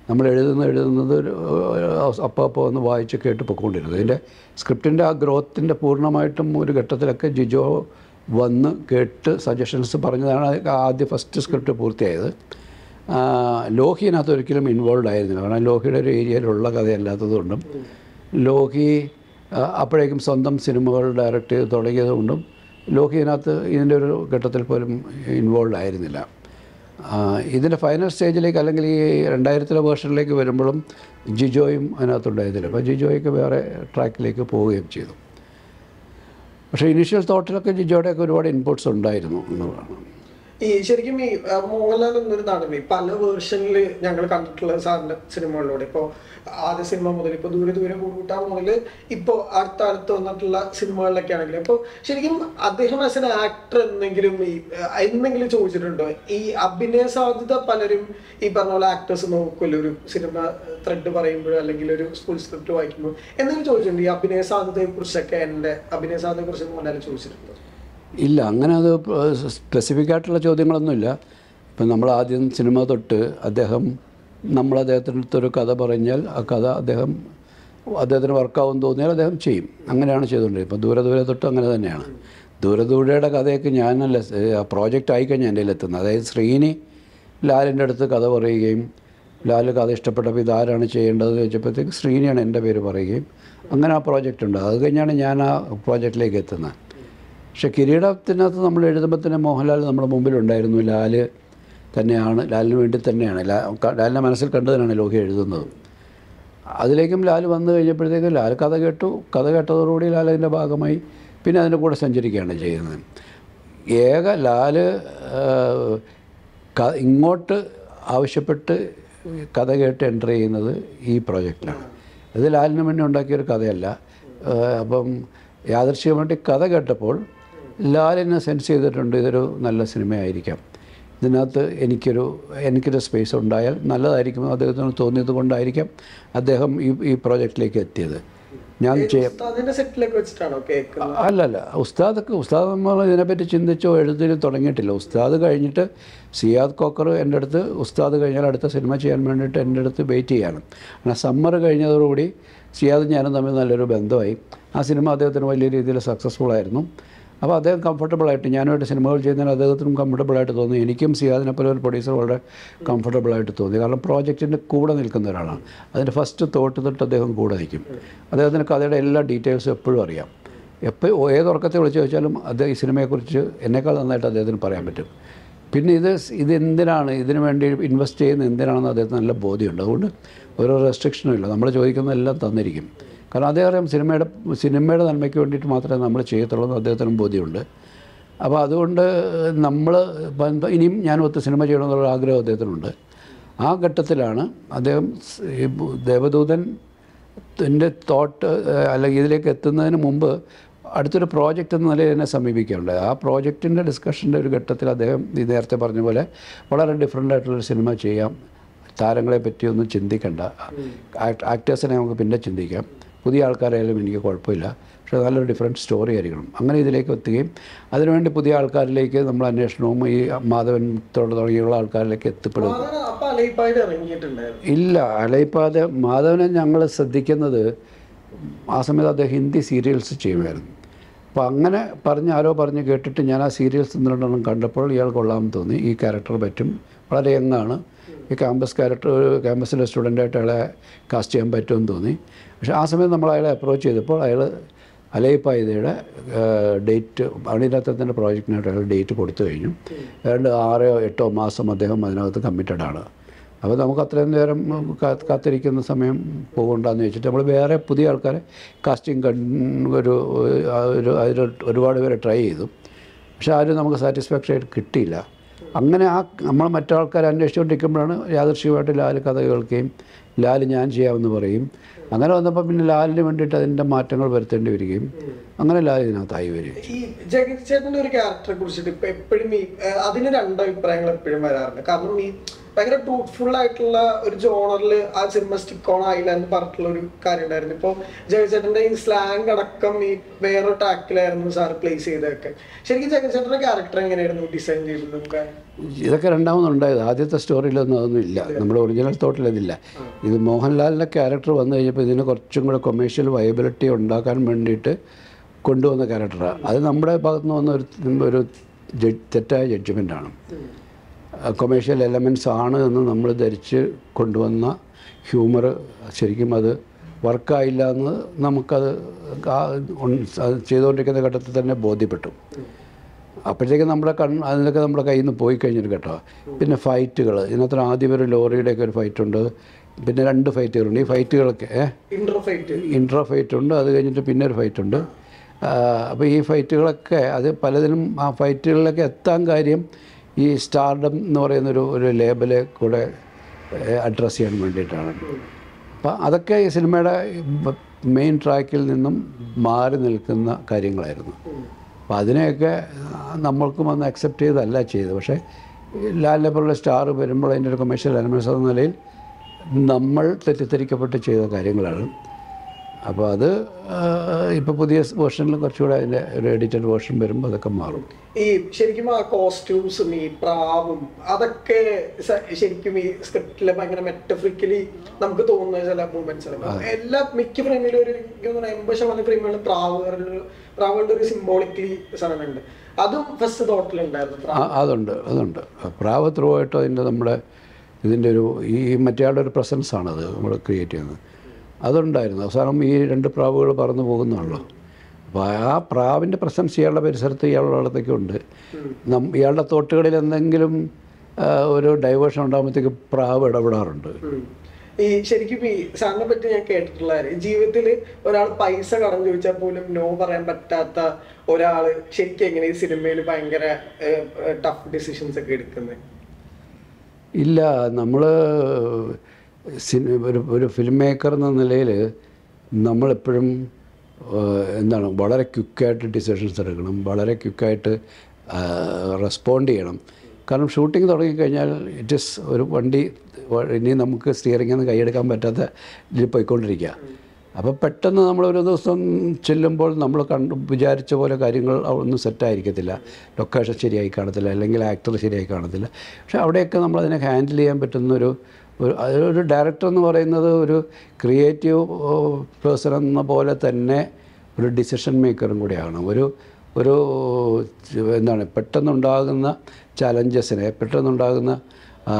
നമ്മൾ എഴുതുന്ന എഴുതുന്നത് ഒരു അപ്പോൾ അപ്പോൾ ഒന്ന് വായിച്ച് കേട്ട് പൊയ്ക്കൊണ്ടിരുന്നത് ഇതിൻ്റെ സ്ക്രിപ്റ്റിൻ്റെ ആ ഗ്രോത്തിൻ്റെ പൂർണ്ണമായിട്ടും ഒരു ഘട്ടത്തിലൊക്കെ ജിജോ വന്ന് കേട്ട് സജഷൻസ് പറഞ്ഞതാണ് ആദ്യ ഫസ്റ്റ് സ്ക്രിപ്റ്റ് പൂർത്തിയായത് ആ, ലോഹി അതിനകത്ത് ഒരിക്കലും ഇൻവോൾവ് ആയിരുന്നില്ല കാരണം ലോഹിയുടെ ഒരു ഏരിയയിലുള്ള കഥയല്ലാത്തതുകൊണ്ടും ലോഹി ആ, അപ്പോഴേക്കും സ്വന്തം സിനിമകൾ ഡയറക്റ്റ് ചെയ്ത് തുടങ്ങിയതുകൊണ്ടും ലോഹി ഇതിനകത്ത് ഇതിൻ്റെ ഒരു ഘട്ടത്തിൽ പോലും ഇൻവോൾവ് ആയിരുന്നില്ല ആ, ഇതിൻ്റെ ഫൈനൽ സ്റ്റേജിലേക്ക് അല്ലെങ്കിൽ ഈ രണ്ടായിരത്തിലെ വേർഷനിലേക്ക് വരുമ്പോഴും ജിജോയും അതിനകത്തുണ്ടായിരുന്നില്ല അപ്പോൾ ജിജോയ്ക്ക് വേറെ ട്രാക്കിലേക്ക് പോവുകയും ചെയ്തു പക്ഷേ ഇനീഷ്യൽ തോട്ടിലൊക്കെ ജിജോയുടെയൊക്കെ ഒരുപാട് ഇൻപുട്സ് ഉണ്ടായിരുന്നു എന്നുള്ളതാണ് ഈ ശരിക്കും ഈ ആ, മോഹൻലാൽ എന്നൊരു നടൻ ഈ പല വേർഷനിൽ ഞങ്ങൾ കണ്ടിട്ടുള്ള സാറിന്റെ സിനിമകളിലൂടെ ഇപ്പോ ആദ്യ സിനിമ മുതൽ ഇപ്പൊ ദൂരെ ദൂരെ കൂട്ടാൻ മുതൽ ഇപ്പോ അടുത്ത അടുത്ത് വന്നിട്ടുള്ള സിനിമകളിലൊക്കെ ആണെങ്കിലും ഇപ്പൊ ശരിക്കും അദ്ദേഹം ആസ് എൻ ആക്ടർ എന്തെങ്കിലും ഈ ആ, എന്തെങ്കിലും ചോദിച്ചിട്ടുണ്ടോ ഈ അഭിനയ സാധ്യത പലരും ഈ പറഞ്ഞ പോലെ ആക്ടേഴ്സ് നോക്കുമല്ലോ ഒരു സിനിമ ത്രെഡ് പറയുമ്പോഴോ അല്ലെങ്കിൽ ഒരു സ്കൂൾ സ്ക്രിപ്റ്റ് വായിക്കുമ്പോൾ എന്തെങ്കിലും ചോദിച്ചിട്ടുണ്ട് ഈ അഭിനയ സാധ്യതയെ കുറിച്ചൊക്കെ എന്റെ അഭിനയ സാധ്യതയെ കുറിച്ച് മോഹൻലാൽ ചോദിച്ചിട്ടുണ്ടോ ഇല്ല അങ്ങനെ അത് സ്പെസിഫിക് ആയിട്ടുള്ള ചോദ്യങ്ങളൊന്നുമില്ല ഇപ്പം നമ്മൾ ആദ്യം സിനിമ തൊട്ട് അദ്ദേഹം നമ്മൾ അദ്ദേഹത്തിൻ്റെ അടുത്തൊരു കഥ പറഞ്ഞാൽ ആ കഥ അദ്ദേഹം അദ്ദേഹത്തിന് വർക്കാവും തോന്നിയാൽ അദ്ദേഹം ചെയ്യും അങ്ങനെയാണ് ചെയ്തുകൊണ്ടിരിക്കുന്നത് ഇപ്പം ദൂരെ ദൂരെ തൊട്ട് അങ്ങനെ തന്നെയാണ് ദൂരെ ദൂരെയുടെ കഥയൊക്കെ ഞാനല്ല ആ പ്രോജക്റ്റ് ആയിക്കഴിഞ്ഞാൽ എൻ്റെ എത്തുന്നത് അതായത് ശ്രീനി ലാലിൻ്റെ അടുത്ത് കഥ പറയുകയും ലാൽ കഥ ഇഷ്ടപ്പെട്ടപ്പോൾ ഇതാരാണ് ചെയ്യേണ്ടത് ചോദിച്ചപ്പോഴത്തേക്ക് ശ്രീനിയാണ് എൻ്റെ പേര് പറയുകയും അങ്ങനെ ആ പ്രോജക്റ്റ് ഉണ്ട് അത് കഴിഞ്ഞാണ് ഞാൻ ആ പ്രോജക്റ്റിലേക്ക് എത്തുന്നത് പക്ഷെ കിരീടത്തിനകത്ത് നമ്മൾ എഴുതുമ്പോൾ തന്നെ മോഹൻലാൽ നമ്മുടെ മുമ്പിലുണ്ടായിരുന്നു ലാല് തന്നെയാണ് ലാലിന് വേണ്ടി തന്നെയാണ് ലാ ക- ലാലിൻ്റെ മനസ്സിൽ കണ്ടതിനാണ് ലോഹി എഴുതുന്നത് അതിലേക്കും ലാൽ വന്നു കഴിഞ്ഞപ്പോഴത്തേക്കും ലാൽ കഥ കേട്ടു കഥ കേട്ടതോടുകൂടി ലാൽ അതിൻ്റെ ഭാഗമായി പിന്നെ അതിൻ്റെ കൂടെ സഞ്ചരിക്കുകയാണ് ചെയ്യുന്നത് ഏക ലാല് ആ, ക- ഇങ്ങോട്ട് ആവശ്യപ്പെട്ട് കഥ കേട്ട് എൻ്റർ ചെയ്യുന്നത് ഈ പ്രോജക്റ്റിലാണ് ഇത് ലാലിന് മുന്നേ ഉണ്ടാക്കിയൊരു കഥയല്ല ആ, അപ്പം യാദർശികമായിട്ട് കഥ കേട്ടപ്പോൾ ലാലിനെ സെൻസ് ചെയ്തിട്ടുണ്ട് ഇതൊരു നല്ല സിനിമയായിരിക്കാം ഇതിനകത്ത് എനിക്കൊരു എനിക്കൊരു സ്പേസ് ഉണ്ടായാൽ നല്ലതായിരിക്കും അദ്ദേഹത്തിന് തോന്നിയത് കൊണ്ടായിരിക്കാം അദ്ദേഹം ഈ ഈ പ്രോജക്റ്റിലേക്ക് എത്തിയത് ഞാൻ ചെയ്യാം അതിന്റെ സെറ്റിലൊക്കെ വെച്ചിട്ടാണോ കേൾക്കുന്നത് അല്ലല്ല ഉസ്താദൊക്കെ ഉസ്താദ് നമ്മൾ ഇതിനെപ്പറ്റി ചിന്തിച്ചോ എഴുതിന് തുടങ്ങിയിട്ടില്ല ഉസ്താദ് കഴിഞ്ഞിട്ട് സിയാദ് കോക്കർ എൻ്റെ അടുത്ത് ഉസ്താദ് കഴിഞ്ഞാൽ അടുത്ത സിനിമ ചെയ്യാൻ വേണ്ടിയിട്ട് എൻ്റെ അടുത്ത് വെയിറ്റ് ചെയ്യാണ് എന്നാൽ സമ്മർ കഴിഞ്ഞതോടുകൂടി സിയാദ് ഞാനും തമ്മിൽ നല്ലൊരു ബന്ധമായി ആ സിനിമ അദ്ദേഹത്തിന് വലിയ രീതിയിൽ സക്സസ്ഫുൾ ആയിരുന്നു അപ്പോൾ അദ്ദേഹം കംഫർട്ടബിളായിട്ട് ഞാനുമായിട്ട് സിനിമകൾ ചെയ്യുന്നതിന് അദ്ദേഹത്തിനും കംഫർട്ടബിളായിട്ട് തോന്നി എനിക്കും സിയാദിനെ പോലെ ഒരു പ്രൊഡ്യൂസർ വളരെ കംഫർട്ടബിളായിട്ട് തോന്നി കാരണം പ്രോജക്റ്റിൻ്റെ കൂടെ നിൽക്കുന്ന ഒരാളാണ് അതിൻ്റെ ഫസ്റ്റ് തോട്ട് തൊട്ട് അദ്ദേഹം കൂടെ നിൽക്കും അദ്ദേഹത്തിന് കഥയുടെ എല്ലാ ഡീറ്റെയിൽസും എപ്പോഴും അറിയാം എപ്പോൾ ഏത് ഉറക്കത്തെ വിളിച്ച് ചോദിച്ചാലും അദ്ദേഹം ഈ സിനിമയെക്കുറിച്ച് എന്നേക്കാൾ നന്നായിട്ട് അദ്ദേഹത്തിന് പറയാൻ പറ്റും പിന്നെ ഇത് സ് ഇത് എന്തിനാണ് ഇതിനു വേണ്ടി ഇൻവെസ്റ്റ് ചെയ്യുന്നത് എന്തിനാണെന്ന് അദ്ദേഹത്തിന് നല്ല ബോധ്യമുണ്ട് അതുകൊണ്ട് ഒരു റെസ്ട്രിക്ഷനും ഇല്ല നമ്മൾ ചോദിക്കുന്നതെല്ലാം തന്നിരിക്കും കാരണം അദ്ദേഹം അറിയാം സിനിമയുടെ സിനിമയുടെ നന്മയ്ക്ക് വേണ്ടിയിട്ട് മാത്രമേ നമ്മൾ ചെയ്യത്തുള്ളൂ എന്ന് അദ്ദേഹത്തിനും ബോധ്യമുണ്ട് അപ്പോൾ അതുകൊണ്ട് നമ്മൾ ഇനിയും ഞാൻ ഒത്ത് സിനിമ ചെയ്യണമെന്നുള്ള ആഗ്രഹം അദ്ദേഹത്തിനുണ്ട് ആ ഘട്ടത്തിലാണ് അദ്ദേഹം സ് ഈ ദേവദൂതൻ എൻ്റെ തോട്ട് അല്ലെങ്കിൽ ഇതിലേക്ക് എത്തുന്നതിന് മുമ്പ് അടുത്തൊരു പ്രോജക്റ്റ് എന്ന നിലയിൽ എന്നെ സമീപിക്കുകയുണ്ടായി ആ പ്രോജക്റ്റിൻ്റെ ഡിസ്കഷൻ്റെ ഒരു ഘട്ടത്തിൽ അദ്ദേഹം ഈ നേരത്തെ പറഞ്ഞ പോലെ വളരെ ഡിഫറെൻ്റ് ആയിട്ടുള്ളൊരു സിനിമ ചെയ്യാം താരങ്ങളെ പറ്റിയൊന്നും ചിന്തിക്കണ്ട ആക്ട് ആക്ടേഴ്സിനെ നമുക്ക് പിന്നെ ചിന്തിക്കാം പുതിയ ആൾക്കാരായാലും എനിക്ക് കുഴപ്പമില്ല പക്ഷേ നല്ലൊരു ഡിഫറെൻറ്റ് സ്റ്റോറി ആയിരിക്കണം അങ്ങനെ ഇതിലേക്ക് എത്തുകയും അതിനുവേണ്ടി പുതിയ ആൾക്കാരിലേക്ക് നമ്മൾ അന്വേഷണവും ഈ മാധവൻ തുടങ്ങിയുള്ള ആൾക്കാരിലേക്ക് എത്തിപ്പെടുക അതാണ് അപ്പൊ അലൈപ്പായിട്ട് ഇറങ്ങിയിട്ടുണ്ടായിരുന്നു ഇല്ല അലയിപ്പാതെ മാധവനെ ഞങ്ങൾ ശ്രദ്ധിക്കുന്നത് ആ സമയത്ത് അദ്ദേഹം ഹിന്ദി സീരിയൽസ് ചെയ്യുമായിരുന്നു അപ്പോൾ അങ്ങനെ പറഞ്ഞ് ആരോ പറഞ്ഞ് കേട്ടിട്ട് ഞാൻ ആ സീരിയൽസ് രണ്ടെണ്ണം കണ്ടപ്പോൾ ഇയാൾ കൊള്ളാമെന്ന് തോന്നി ഈ ക്യാരക്ടർ പറ്റും വളരെ യങ്ങാണ് ഈ ക്യാമ്പസ് ക്യാരക്ടർ ക്യാമ്പസിലെ സ്റ്റുഡൻ്റായിട്ട് അയാളെ കാസ്റ്റ് ചെയ്യാൻ പറ്റുമെന്ന് തോന്നി പക്ഷേ ആ സമയത്ത് നമ്മൾ അയാളെ അപ്രോച്ച് ചെയ്തപ്പോൾ അയാൾ അലയിപ്പായതയുടെ ഡേറ്റ് അണിരത്നത്തിൻ്റെ പ്രോജക്റ്റിനായിട്ട് അയാൾ ഡേറ്റ് കൊടുത്തു കഴിഞ്ഞു ഏതാണ്ട് ആറോ എട്ടോ മാസം അദ്ദേഹം അതിനകത്ത് കമ്മിറ്റഡ് ആണ് അപ്പോൾ നമുക്ക് അത്രയും നേരം കാ- കാത്തിരിക്കുന്ന സമയം പോകണ്ടെന്ന് വെച്ചിട്ട് നമ്മൾ വേറെ പുതിയ ആൾക്കാരെ കാസ്റ്റിംഗ് ഒരു ആ ഒരു അതിൽ ഒരുപാട് പേരെ ട്രൈ ചെയ്തു പക്ഷെ ആരും നമുക്ക് സാറ്റിസ്ഫാക്ഷൻ ആയിട്ട് കിട്ടിയില്ല അങ്ങനെ ആ നമ്മൾ മറ്റാൾക്കാരെ അന്വേഷിച്ചുകൊണ്ടിരിക്കുമ്പോഴാണ് യാദൃശ്യമായിട്ട് ലാൽ കഥ കേൾക്കുകയും ലാൽ ഞാൻ ചെയ്യാമെന്ന് പറയും അങ്ങനെ വന്നപ്പോൾ പിന്നെ ലാലിന് വേണ്ടിയിട്ട് അതിൻ്റെ മാറ്റങ്ങൾ വരുത്തേണ്ടി വരികയും അങ്ങനെ ലാൽ ഇതിനകത്തായി വരികയും ഈ ജഗതി ചേട്ടന്റെ ഒരു ക്യാരക്ടറെ കുറിച്ചിട്ട് ഇപ്പൊ എപ്പോഴും ഈ ഏഹ്, അതിന് രണ്ട് അഭിപ്രായങ്ങൾ എപ്പോഴും വരാറുണ്ട് കാരണം ഈ ഭയങ്കര ട്രൂത്ത്ഫുൾ ആയിട്ടുള്ള ഒരു ജോണറിൽ ആ സിനിമ സ്റ്റിക്ക് ഓൺ ആയില്ല എന്ന് പറഞ്ഞിട്ടുള്ള ഒരു കാര്യം ഉണ്ടായിരുന്നു ഇപ്പൊ ജഗചേട്ടന്റെ ഈ സ്ലാങ് അടക്കം ഈ വേറൊരു ട്രാക്കിലായിരുന്നു സാർ പ്ലേസ് ചെയ്തൊക്കെ ശരിക്കും ജഗചേട്ടന്റെ ക്യാരക്ടർ എങ്ങനെയായിരുന്നു ഡിസൈൻ ചെയ്തത് നമുക്ക് ഇതൊക്കെ രണ്ടാമതുണ്ടായത് ആദ്യത്തെ സ്റ്റോറിയിലൊന്നും അതൊന്നും ഇല്ല നമ്മുടെ ഒറിജിനൽ തോട്ടിൽ ഇതില്ല ഇത് മോഹൻലാലിൻ്റെ ക്യാരക്ടർ വന്നു കഴിഞ്ഞപ്പോൾ ഇതിന് കുറച്ചും കൂടെ കൊമേഴ്ഷ്യൽ വയബിലിറ്റി ഉണ്ടാക്കാൻ വേണ്ടിയിട്ട് കൊണ്ടുവന്ന ക്യാരക്ടറാണ് അത് നമ്മുടെ ഭാഗത്ത് നിന്ന് വന്ന ഒരു ഒരു ജഡ് തെറ്റായ ജഡ്ജ്മെൻ്റാണ് കൊമേഴ്ഷ്യൽ എലമെൻറ്റ്സ് ആണ് എന്ന് നമ്മൾ ധരിച്ച് കൊണ്ടുവന്ന ഹ്യൂമർ ശരിക്കും അത് വർക്കായില്ല എന്ന് നമുക്കത് ആ- ഉൺ- അത് ചെയ്തുകൊണ്ടിരിക്കുന്ന ഘട്ടത്തിൽ തന്നെ ബോധ്യപ്പെട്ടു അപ്പോഴത്തേക്കും നമ്മുടെ കൺ അതിനൊക്കെ നമ്മുടെ കയ്യിൽ നിന്ന് പോയി കഴിഞ്ഞൊരു കേട്ടോ പിന്നെ ഫൈറ്റുകൾ ഇതിനകത്ത് ആദ്യം ഒരു ലോറിയുടെയൊക്കെ ഒരു ഫൈറ്റ് ഉണ്ട് പിന്നെ രണ്ട് ഫൈറ്റുകളുണ്ട് ഈ ഫൈറ്റുകളൊക്കെ ഇന്റർഫൈറ്റ് ഇൻട്രോ ഫൈറ്റ് ഉണ്ട് അത് കഴിഞ്ഞിട്ട് പിന്നെ ഒരു ഫൈറ്റ് ഉണ്ട് അപ്പോൾ ഈ ഫൈറ്റുകളൊക്കെ അത് പലതിലും ആ ഫൈറ്റുകളിലൊക്കെ എത്താൻ കാര്യം ഈ സ്റ്റാർഡം എന്ന് പറയുന്നൊരു ഒരു ലേബല് കൂടെ അഡ്രസ്സ് ചെയ്യാൻ വേണ്ടിയിട്ടാണ് അപ്പം അതൊക്കെ ഈ സിനിമയുടെ മെയിൻ ട്രാക്കിൽ നിന്നും മാറി നിൽക്കുന്ന കാര്യങ്ങളായിരുന്നു അപ്പോൾ അതിനെയൊക്കെ നമ്മൾക്കും അന്ന് അക്സെപ്റ്റ് ചെയ്തല്ല ചെയ്തത് പക്ഷേ ലാലിനെ പോലുള്ള സ്റ്റാർ വരുമ്പോൾ അതിൻ്റെ ഒരു കൊമേഴ്ഷ്യൽ എലമെൻസ് എന്ന നിലയിൽ നമ്മൾ തെറ്റിദ്ധരിക്കപ്പെട്ട് ചെയ്ത കാര്യങ്ങളാണ് അപ്പോൾ അത് ഇപ്പോൾ പുതിയ വേർഷനിൽ കുറച്ചുകൂടെ അതിൻ്റെ ഒരു എഡിറ്റഡ് വേർഷൻ വരുമ്പോൾ അതൊക്കെ മാറും ഈ ശരിക്കും ആ കോസ്റ്റ്യൂംസും ഈ പ്രാവും അതൊക്കെ സ- ശരിക്കും ഈ സ്ക്രിപ്റ്റിലെ ഭയങ്കര മെറ്റഫ്രിക്കലി നമുക്ക് തോന്നുന്ന ചില മൂമെന്റ്സ് എല്ലാ മിക്ക ഫ്രെയിമിലും ഒരു എനിക്ക് തോന്നുന്നു എൺപത് ശതമാനം ഫ്രെയിമുകളിൽ പ്രാവുകളുടെ പ്രാവുകളുടെ ഒരു സിംബോളിക്കലി സാധനമുണ്ട് അതും ഫസ്റ്റ് തോട്ടിലുണ്ടായിരുന്നു ആ, അതുണ്ട് അതുണ്ട് പ്രാവ് ത്രൂ ആയിട്ട് അതിൻ്റെ നമ്മുടെ ഇതിൻ്റെ ഒരു ഈ മറ്റേയാളുടെ ഒരു പ്രസൻസ് ആണത് നമ്മൾ ക്രിയേറ്റ് ചെയ്യുന്നത് അതുണ്ടായിരുന്നു അവസാനം ഈ രണ്ട് പ്രാവുകൾ പറന്നു പോകുന്നതാണല്ലോ അപ്പോൾ ആ പ്രാവിൻ്റെ പ്രസൻസ് ഇയാളുടെ പരിസരത്ത് ഇയാളുടെ അടുത്തേക്കും ഉണ്ട് നം ഇയാളുടെ തോട്ടുകളിൽ എന്തെങ്കിലും ആ, ഒരു ഡൈവേർഷൻ ഉണ്ടാകുമ്പോഴത്തേക്ക് പ്രാവ് ഇടപെടാറുണ്ട് ഉം. ഈ ശരിക്കും ഈ സാറിനെ പറ്റി ഞാൻ കേട്ടിട്ടുള്ള കാര്യം ജീവിതത്തിൽ ഒരാൾ പൈസ കടം ചോദിച്ചാൽ പോലും നോ പറയാൻ പറ്റാത്ത ഒരാള് ശരിക്കും എങ്ങനെ ഈ സിനിമയിൽ ഭയങ്കര ടഫ് ഡിസിഷൻസ് ഒക്കെ എടുക്കുന്നത് ഇല്ല നമ്മൾ ഒരു ഒരു ഫിലിം മേക്കർ എന്ന നിലയിൽ നമ്മളെപ്പോഴും ഏഹ്, എന്താണ് വളരെ ക്വിക്കായിട്ട് ഡിസിഷൻസ് എടുക്കണം വളരെ ക്വിക്കായിട്ട് റെസ്പോണ്ട് ചെയ്യണം കാരണം ഷൂട്ടിംഗ് തുടങ്ങിക്കഴിഞ്ഞാൽ ഇറ്റ് ഇസ് ഒരു വണ്ടി വ- ഇനി നമുക്ക് സ്റ്റിയറിംഗിൽ നിന്ന് കൈയെടുക്കാൻ പറ്റാത്ത ഇതിൽ പോയിക്കൊണ്ടിരിക്കുക അപ്പോൾ പെട്ടെന്ന് നമ്മളൊരു ദിവസം ചെല്ലുമ്പോൾ നമ്മൾ കണ്ടു വിചാരിച്ച പോലെ കാര്യങ്ങൾ ഒന്നും സെറ്റായിരിക്കത്തില്ല ലൊക്കേഷൻ ശരിയായി കാണത്തില്ല അല്ലെങ്കിൽ ആക്ടർ ശരിയായി കാണത്തില്ല പക്ഷെ അവിടെയൊക്കെ നമ്മളതിനെ ഹാൻഡിൽ ചെയ്യാൻ പറ്റുന്നൊരു ഒരു ഒരു ഡയറക്ടർ എന്ന് പറയുന്നത് ഒരു ക്രിയേറ്റീവ് പേഴ്സൺ എന്ന പോലെ തന്നെ ഒരു ഡിസിഷൻ മേക്കറും കൂടിയാണ് ഒരു ഒരു എന്താണ് പെട്ടെന്നുണ്ടാകുന്ന ചലഞ്ചസിനെ പെട്ടെന്നുണ്ടാകുന്ന ആ,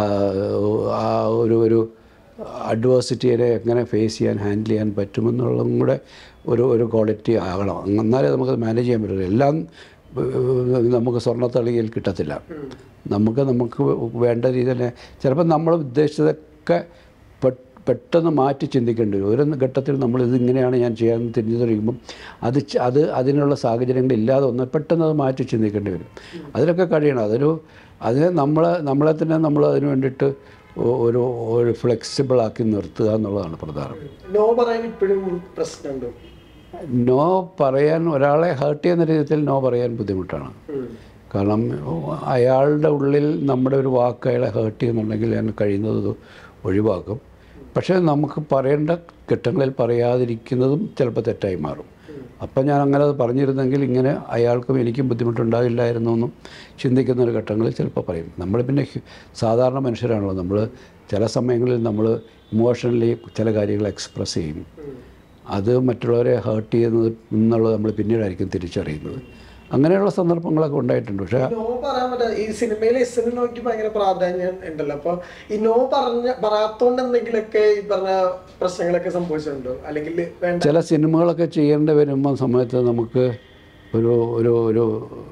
ആ ഒരു ഒരു അഡ്വേഴ്സിറ്റിയെ എങ്ങനെ ഫേസ് ചെയ്യാൻ ഹാൻഡിൽ ചെയ്യാൻ പറ്റുമെന്നുള്ളതും കൂടെ ഒരു ഒരു ക്വാളിറ്റി ആകണം എന്നാലേ നമുക്ക് മാനേജ് ചെയ്യാൻ പറ്റുള്ളൂ എല്ലാം ഏഹ്, നമുക്ക് സ്വർണ്ണത്തളികയിൽ കിട്ടത്തില്ല നമുക്ക് നമുക്ക് വേണ്ട രീതിയിൽ ചിലപ്പോൾ നമ്മൾ ഉദ്ദേശിച്ചതൊക്കെ പെ- പെട്ടെന്ന് മാറ്റി ചിന്തിക്കേണ്ടി വരും ഒരു ഘട്ടത്തിൽ നമ്മൾ ഇതിങ്ങനെയാണ് ഞാൻ ചെയ്യാൻ തിരിഞ്ഞു തുടങ്ങുമ്പം അത് ച- അത് അതിനുള്ള സാഹചര്യങ്ങൾ ഇല്ലാതെ ഒന്ന് പെട്ടെന്ന് അത് മാറ്റി ചിന്തിക്കേണ്ടി വരും അതിലൊക്കെ കഴിയണം അതൊരു അതിനെ നമ്മളെ നമ്മളെ തന്നെ നമ്മൾ അതിന് വേണ്ടിയിട്ട് ഒ- ഒരു ഒരു ഫ്ലെക്സിബിൾ ആക്കി നിർത്തുക എന്നുള്ളതാണ് പ്രധാനം നോ പറയാൻ ഇപ്പോഴും പ്രശ്നമുണ്ട് നോ പറയാൻ ഒരാളെ ഹേർട്ട് ചെയ്യുന്ന രീതിയിൽ നോ പറയാൻ ബുദ്ധിമുട്ടാണ് ഉം. കാരണം അയാളുടെ ഉള്ളിൽ നമ്മുടെ ഒരു വാക്ക് അയാളെ ഹേർട്ട് ചെയ്യുന്നുണ്ടെങ്കിൽ ഞാൻ കഴിയുന്നത് ഇത് ഒഴിവാക്കും പക്ഷേ നമുക്ക് പറയേണ്ട ഘട്ടങ്ങളിൽ പറയാതിരിക്കുന്നതും ചിലപ്പോൾ തെറ്റായി മാറും അപ്പം ഞാൻ അങ്ങനെ അത് പറഞ്ഞിരുന്നെങ്കിൽ ഇങ്ങനെ അയാൾക്കും എനിക്കും ബുദ്ധിമുട്ടുണ്ടാവില്ലായിരുന്നു എന്നും ചിന്തിക്കുന്ന ഒരു ഘട്ടങ്ങളിൽ ചിലപ്പോൾ പറയും നമ്മൾ പിന്നെ ഹ്യു- സാധാരണ മനുഷ്യരാണല്ലോ നമ്മൾ ചില സമയങ്ങളിൽ നമ്മൾ ഇമോഷണലി ചില കാര്യങ്ങൾ എക്സ്പ്രസ് ചെയ്യും അത് മറ്റുള്ളവരെ ഹേർട്ട് ചെയ്യുന്നത് എന്നുള്ളത് നമ്മൾ പിന്നീടായിരിക്കും തിരിച്ചറിയുന്നത് അങ്ങനെയുള്ള സന്ദർഭങ്ങളൊക്കെ ഉണ്ടായിട്ടുണ്ട് പക്ഷേ നോ പറയാൻ പറ്റാ ഈ സിനിമയിൽ എസ് നോക്കി ഭയങ്കര പ്രാധാന്യം ഉണ്ടല്ലോ അപ്പൊ ഈ നോ പറഞ്ഞ പറയാത്തോണ്ട് എന്തെങ്കിലുമൊക്കെ ഈ പറഞ്ഞ പ്രശ്നങ്ങളൊക്കെ സംഭവിച്ചിട്ടുണ്ടോ അല്ലെങ്കിൽ വേണ്ട ചില സിനിമകളൊക്കെ ചെയ്യേണ്ടി വരുമ്പോൾ സമയത്ത് നമുക്ക് ഒരു ഒരു ഒരു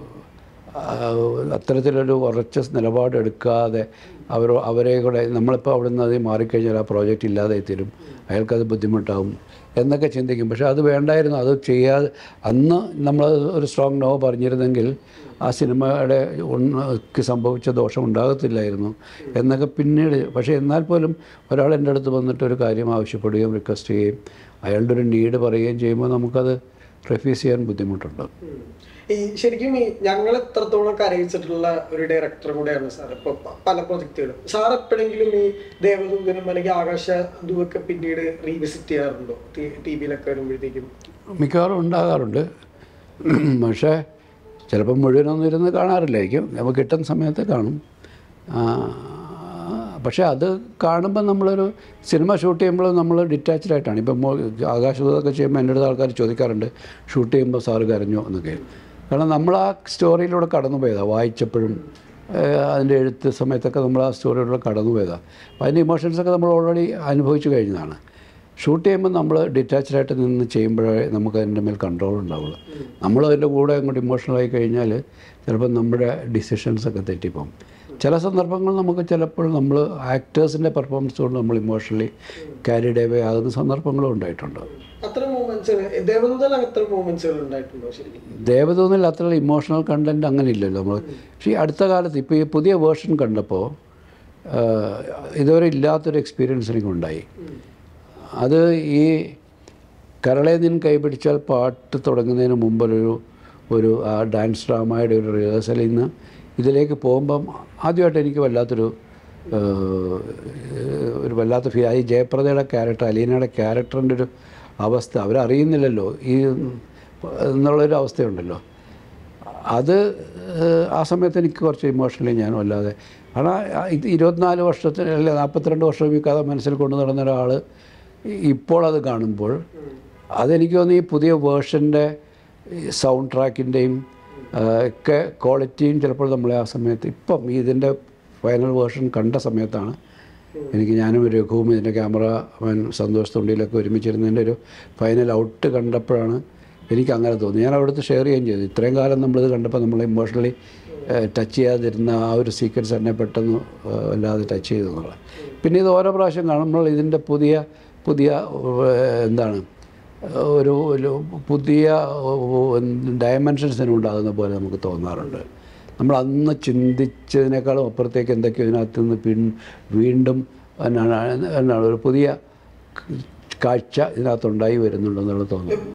ആ, അത്തരത്തിലൊരു ഉറച്ച നിലപാട് എടുക്കാതെ അവർ അവരെ കൂടെ നമ്മളിപ്പോൾ അവിടെ നിന്ന് അത് മാറിക്കഴിഞ്ഞാൽ ആ പ്രോജക്റ്റ് ഇല്ലാതെ തീരും അയാൾക്കത് ബുദ്ധിമുട്ടാവും എന്നൊക്കെ ചിന്തിക്കും പക്ഷേ അത് വേണ്ടായിരുന്നു അത് ചെയ്യാതെ അന്ന് നമ്മൾ ഒരു സ്ട്രോങ് നോ പറഞ്ഞിരുന്നെങ്കിൽ ആ സിനിമയുടെ ഉണ്ണക്ക് സംഭവിച്ച ദോഷം ഉണ്ടാകത്തില്ലായിരുന്നു എന്നൊക്കെ പിന്നീട് പക്ഷേ എന്നാൽ പോലും ഒരാൾ എൻ്റെ അടുത്ത് വന്നിട്ട് ഒരു കാര്യം ആവശ്യപ്പെടുകയും റിക്വസ്റ്റ് ചെയ്യുകയും അയാളുടെ ഒരു നീഡ് പറയുകയും ചെയ്യുമ്പോൾ നമുക്കത് റെഫ്യൂസ് ചെയ്യാൻ ബുദ്ധിമുട്ടുണ്ട് ഉം. ഈ ശരിക്കും ഈ ഞങ്ങൾ എത്രത്തോളം കരയിച്ചിട്ടുള്ള ഒരു ഡയറക്ടർ കൂടെയാണ് സാർ ഇപ്പൊ പ- പല പ്രൊജക്ടുകളും സാർ എപ്പോഴെങ്കിലും ഈ ദേവദൂതനും അല്ലെങ്കിൽ ആകാശ ദൂതൊക്കെ പിന്നീട് റീവിസിറ്റ് ചെയ്യാറുണ്ടോ ടി വിയിലൊക്കെ വരുമ്പോഴത്തേക്കും മിക്കവാറും ഉണ്ടാകാറുണ്ട് പക്ഷേ ചിലപ്പോൾ മുഴുവനൊന്നും ഇരുന്ന് കാണാറില്ലായിരിക്കും നമുക്ക് കിട്ടുന്ന സമയത്ത് കാണും ആ, പക്ഷേ അത് കാണുമ്പോൾ നമ്മളൊരു സിനിമ ഷൂട്ട് ചെയ്യുമ്പോൾ നമ്മൾ ഡിറ്റാച്ച്ഡ് ആയിട്ടാണ് ഇപ്പം മോ- ആകാശദൂതൊക്കെ ചെയ്യുമ്പോൾ എൻ്റെ അടുത്ത് ആൾക്കാർ ചോദിക്കാറുണ്ട് ഷൂട്ട് ചെയ്യുമ്പോൾ സാറ് കരഞ്ഞോ എന്നൊക്കെ കാരണം നമ്മൾ ആ സ്റ്റോറിയിലൂടെ കടന്നു പോയതാണ് വായിച്ചപ്പോഴും ഏഹ്, അതിൻ്റെ എഴുത്ത് സമയത്തൊക്കെ നമ്മൾ ആ സ്റ്റോറിയിലൂടെ കടന്നു പോയതാണ് അപ്പോൾ അതിൻ്റെ ഇമോഷൻസൊക്കെ നമ്മൾ ഓൾറെഡി അനുഭവിച്ചു കഴിഞ്ഞതാണ് ഷൂട്ട് ചെയ്യുമ്പോൾ നമ്മൾ ഡിറ്റാച്ച്ഡ് ആയിട്ട് നിന്ന് ചെയ്യുമ്പോഴേ നമുക്ക് അതിൻ്റെ മേൽ കൺട്രോൾ ഉണ്ടാവുള്ളൂ നമ്മൾ അതിൻ്റെ കൂടെ അങ്ങോട്ട് ഇമോഷണൽ ആയി കഴിഞ്ഞാൽ ചിലപ്പോൾ നമ്മുടെ ഡിസിഷൻസൊക്കെ തെറ്റിപ്പോകും ചില സന്ദർഭങ്ങൾ നമുക്ക് ചിലപ്പോൾ നമ്മൾ ആക്ടേഴ്സിൻ്റെ പെർഫോമൻസ് കൊണ്ട് നമ്മൾ ഇമോഷണലി ക്യാരിഡ് അവേ ആകുന്ന സന്ദർഭങ്ങളും ഉണ്ടായിട്ടുണ്ട് അത്ര മൂമെന്റ്സ് ദേവദൂതൽ അത്ര മൂമെന്റ്സുകൾ ഉണ്ടായിട്ടുണ്ടോ ശരിക്കും ദേവദൂതനിൽ അത്ര ഇമോഷണൽ കണ്ടൻറ്റ് അങ്ങനെ ഇല്ലല്ലോ നമ്മൾ പക്ഷേ ഈ അടുത്ത കാലത്ത് ഇപ്പോൾ ഈ പുതിയ വേർഷൻ കണ്ടപ്പോൾ ആഹ്, ഇതുവരെ ഇല്ലാത്തൊരു എക്സ്പീരിയൻസ് എനിക്കുണ്ടായി അത് ഈ കരളെ നിൻ കൈപിടിച്ചാൽ പാട്ട് തുടങ്ങുന്നതിന് മുമ്പൊരു ഒരു ആ ഡാൻസ് ഡ്രാമയുടെ ഒരു റിഹേഴ്സലിൽ നിന്ന് ഇതിലേക്ക് പോകുമ്പം ആദ്യമായിട്ട് എനിക്ക് വല്ലാത്തൊരു ഏഹ്, ഒരു വല്ലാത്ത ഫീ ഈ ജയപ്രദയുടെ ക്യാരക്ടർ അലീനയുടെ ക്യാരക്ടറിൻ്റെ ഒരു അവസ്ഥ അവരറിയുന്നില്ലല്ലോ ഈ എന്നുള്ളൊരു അവസ്ഥയുണ്ടല്ലോ അത് ഏഹ്, ആ സമയത്ത് എനിക്ക് കുറച്ച് ഇമോഷണലി ഞാൻ വല്ലാതെ കാരണം ആ ഇത് ഇരുപത്തിനാല് വർഷത്തിന് അല്ലെ നാൽപ്പത്തിരണ്ട് വർഷം ഈ കഥ മനസ്സിൽ കൊണ്ടു നടന്ന ഒരാൾ ഇപ്പോൾ അത് കാണുമ്പോൾ അതെനിക്ക് തോന്നുന്നു ഈ പുതിയ വേർഷൻ്റെ സൗണ്ട് ട്രാക്കിൻ്റെയും ഒക്കെ ക്വാളിറ്റിയും ചിലപ്പോൾ നമ്മളെ ആ സമയത്ത് ഇപ്പം ഇതിൻ്റെ ഫൈനൽ വേർഷൻ കണ്ട സമയത്താണ് എനിക്ക് ഞാനും ഒരു രഘുവും ഇതിൻ്റെ ക്യാമറമാൻ സന്തോഷ് തൊണ്ടിയിലൊക്കെ ഒരുമിച്ചിരുന്നതിൻ്റെ ഒരു ഫൈനൽ ഔട്ട് കണ്ടപ്പോഴാണ് എനിക്ക് അങ്ങനെ തോന്നി ഞാൻ അവിടുത്തെ ഷെയർ ചെയ്യുകയും ചെയ്തു ഇത്രയും കാലം നമ്മളിത് കണ്ടപ്പോൾ നമ്മൾ ഇമോഷണലി ടച്ച് ചെയ്യാതിരുന്ന ആ ഒരു സീക്വൻസ് എന്നെ പെട്ടെന്ന് ഏഹ്, വല്ലാതെ ടച്ച് ചെയ്തു എന്നുള്ളത് പിന്നെ ഇത് ഓരോ പ്രാവശ്യം കാണുമ്പോൾ ഇതിൻ്റെ പുതിയ പുതിയ ഏഹ്, എന്താണ് ഒരു ഒരു പുതിയ ഡയമെൻഷൻസിന് ഉണ്ടാകുന്ന പോലെ നമുക്ക് തോന്നാറുണ്ട് നമ്മൾ അന്ന് ചിന്തിച്ചതിനേക്കാളും അപ്പുറത്തേക്ക് എന്തൊക്കെയോ ഇതിനകത്ത് നിന്ന് പിൻ വീണ്ടും എന്നാണ് എന്നാണ് ഒരു പുതിയ കാഴ്ച ഇതിനകത്തുണ്ടായി വരുന്നുണ്ടെന്നുള്ള തോന്നുന്നു